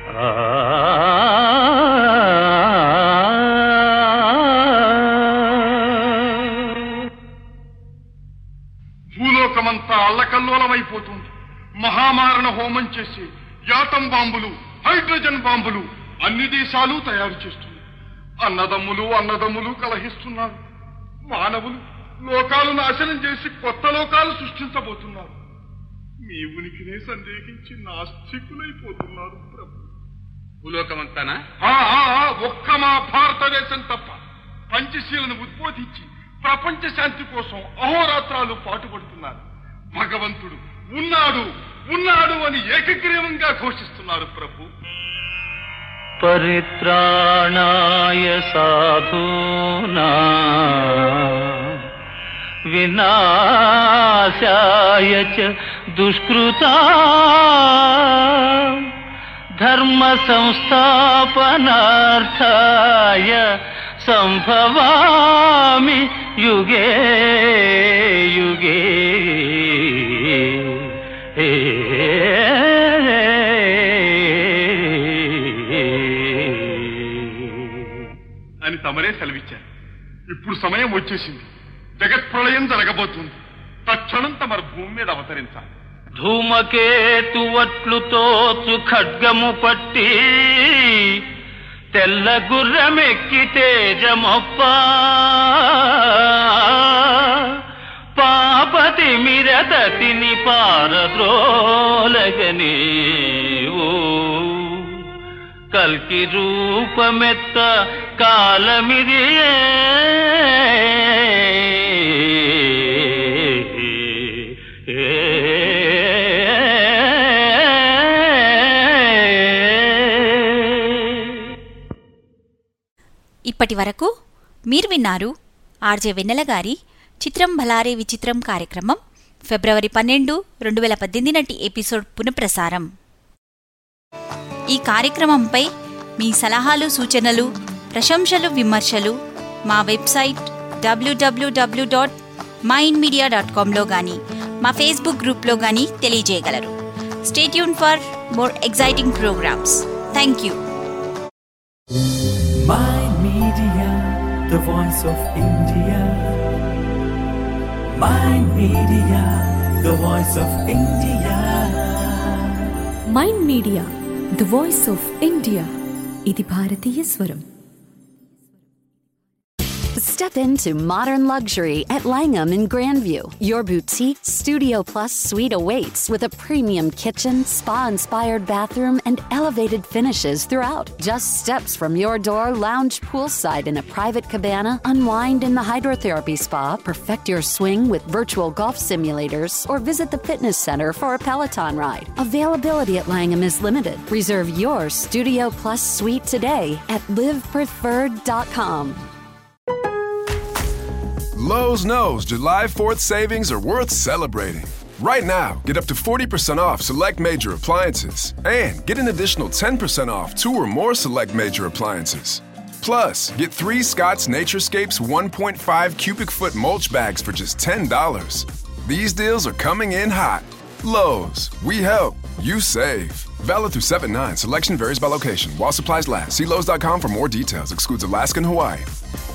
భూలోకమంతా అల్లకల్లోలమైపోతుంది మహామారణ హోమం చేసి యాటం బాంబులు హైడ్రోజన్ బాంబులు అన్ని దేశాలు తయారు చేస్తుంది అన్నదమ్ములు అన్నదమ్ములు కలహిస్తున్నారు మానవులు లోకాలు నాశనం చేసి కొత్త లోకాలు సృష్టించబోతున్నారు మీ ఉనికినే సందేహించి నాస్తికులైపోతున్నారు ప్రభు భూలోకమంతానా ఆ, ఆ, ఆ, ఒక్క మా భారతదేశం తప్ప పంచశీలను ఉద్బోధించి ప్రపంచ శాంతి కోసం అహోరాత్రాలు పాటుపడుతున్నారు భగవంతుడు ఉన్నాడు ఉన్నాడు అని ఏకగ్రీవంగా ఘోషిస్తున్నారు ప్రభు परित्राणाय साधूना विनाशाय च दुष्कृता धर्मसंस्थापनार्थाय सम्भवामि युगे युगे అని తమరే సెలవిచ్చారు ఇప్పుడు సమయం వచ్చేసింది జగత్ ప్రళయం జరగబోతుంది తక్షణం తమరు భూమి మీద అవతరించాలి ధూమకేతు తోచు ఖడ్గము పట్టి తెల్ల గుర్రమెక్కి తేజమొప్ప పాపతి మిరదతిని పారద్రోలగని ఓ కల్కి రూపమెత్త కాలమిదియే ఇప్పటి వరకు మీరు విన్నారు ఆర్జే వెన్నెల గారి చిత్రం భలారే విచిత్రం కార్యక్రమం ఫిబ్రవరి పన్నెండు రెండు వేల పద్దెనిమిది నాటి ఎపిసోడ్ పునఃప్రసారం ఈ కార్యక్రమంపై మీ సలహాలు సూచనలు ప్రశంసలు విమర్శలు మా website W W W dot Mind Media dot కామ్లో కానీ మా ఫేస్బుక్ గ్రూప్లో కానీ తెలియజేయగలరు stay tuned for more exciting programmes thank you Mind Media, the voice of India. Mind Media, the voice of India. Mind Media the voice of India ఇది భారతీయ స్వరం Step into modern luxury at Langham in Grandview. Your boutique Studio Plus suite awaits with a premium kitchen, spa inspired bathroom, and elevated finishes throughout. Just steps from your door, lounge poolside in a private cabana, unwind in the hydrotherapy spa, perfect your swing with virtual golf simulators, or visit the fitness center for a Peloton ride. Availability at Langham is limited. Reserve your Studio Plus suite today at livepreferred.com. Lowe's knows July 4th savings are worth celebrating. Right now, get up to 40% off select major appliances and get an additional 10% off two or more select major appliances. Plus, get three Scott's Naturescapes 1.5 cubic foot mulch bags for just $10. These deals are coming in hot. Lowe's, we help, you save. Valid through 7 9. Selection varies by location. While supplies last, see Lowe's.com for more details. Excludes Alaska and Hawaii.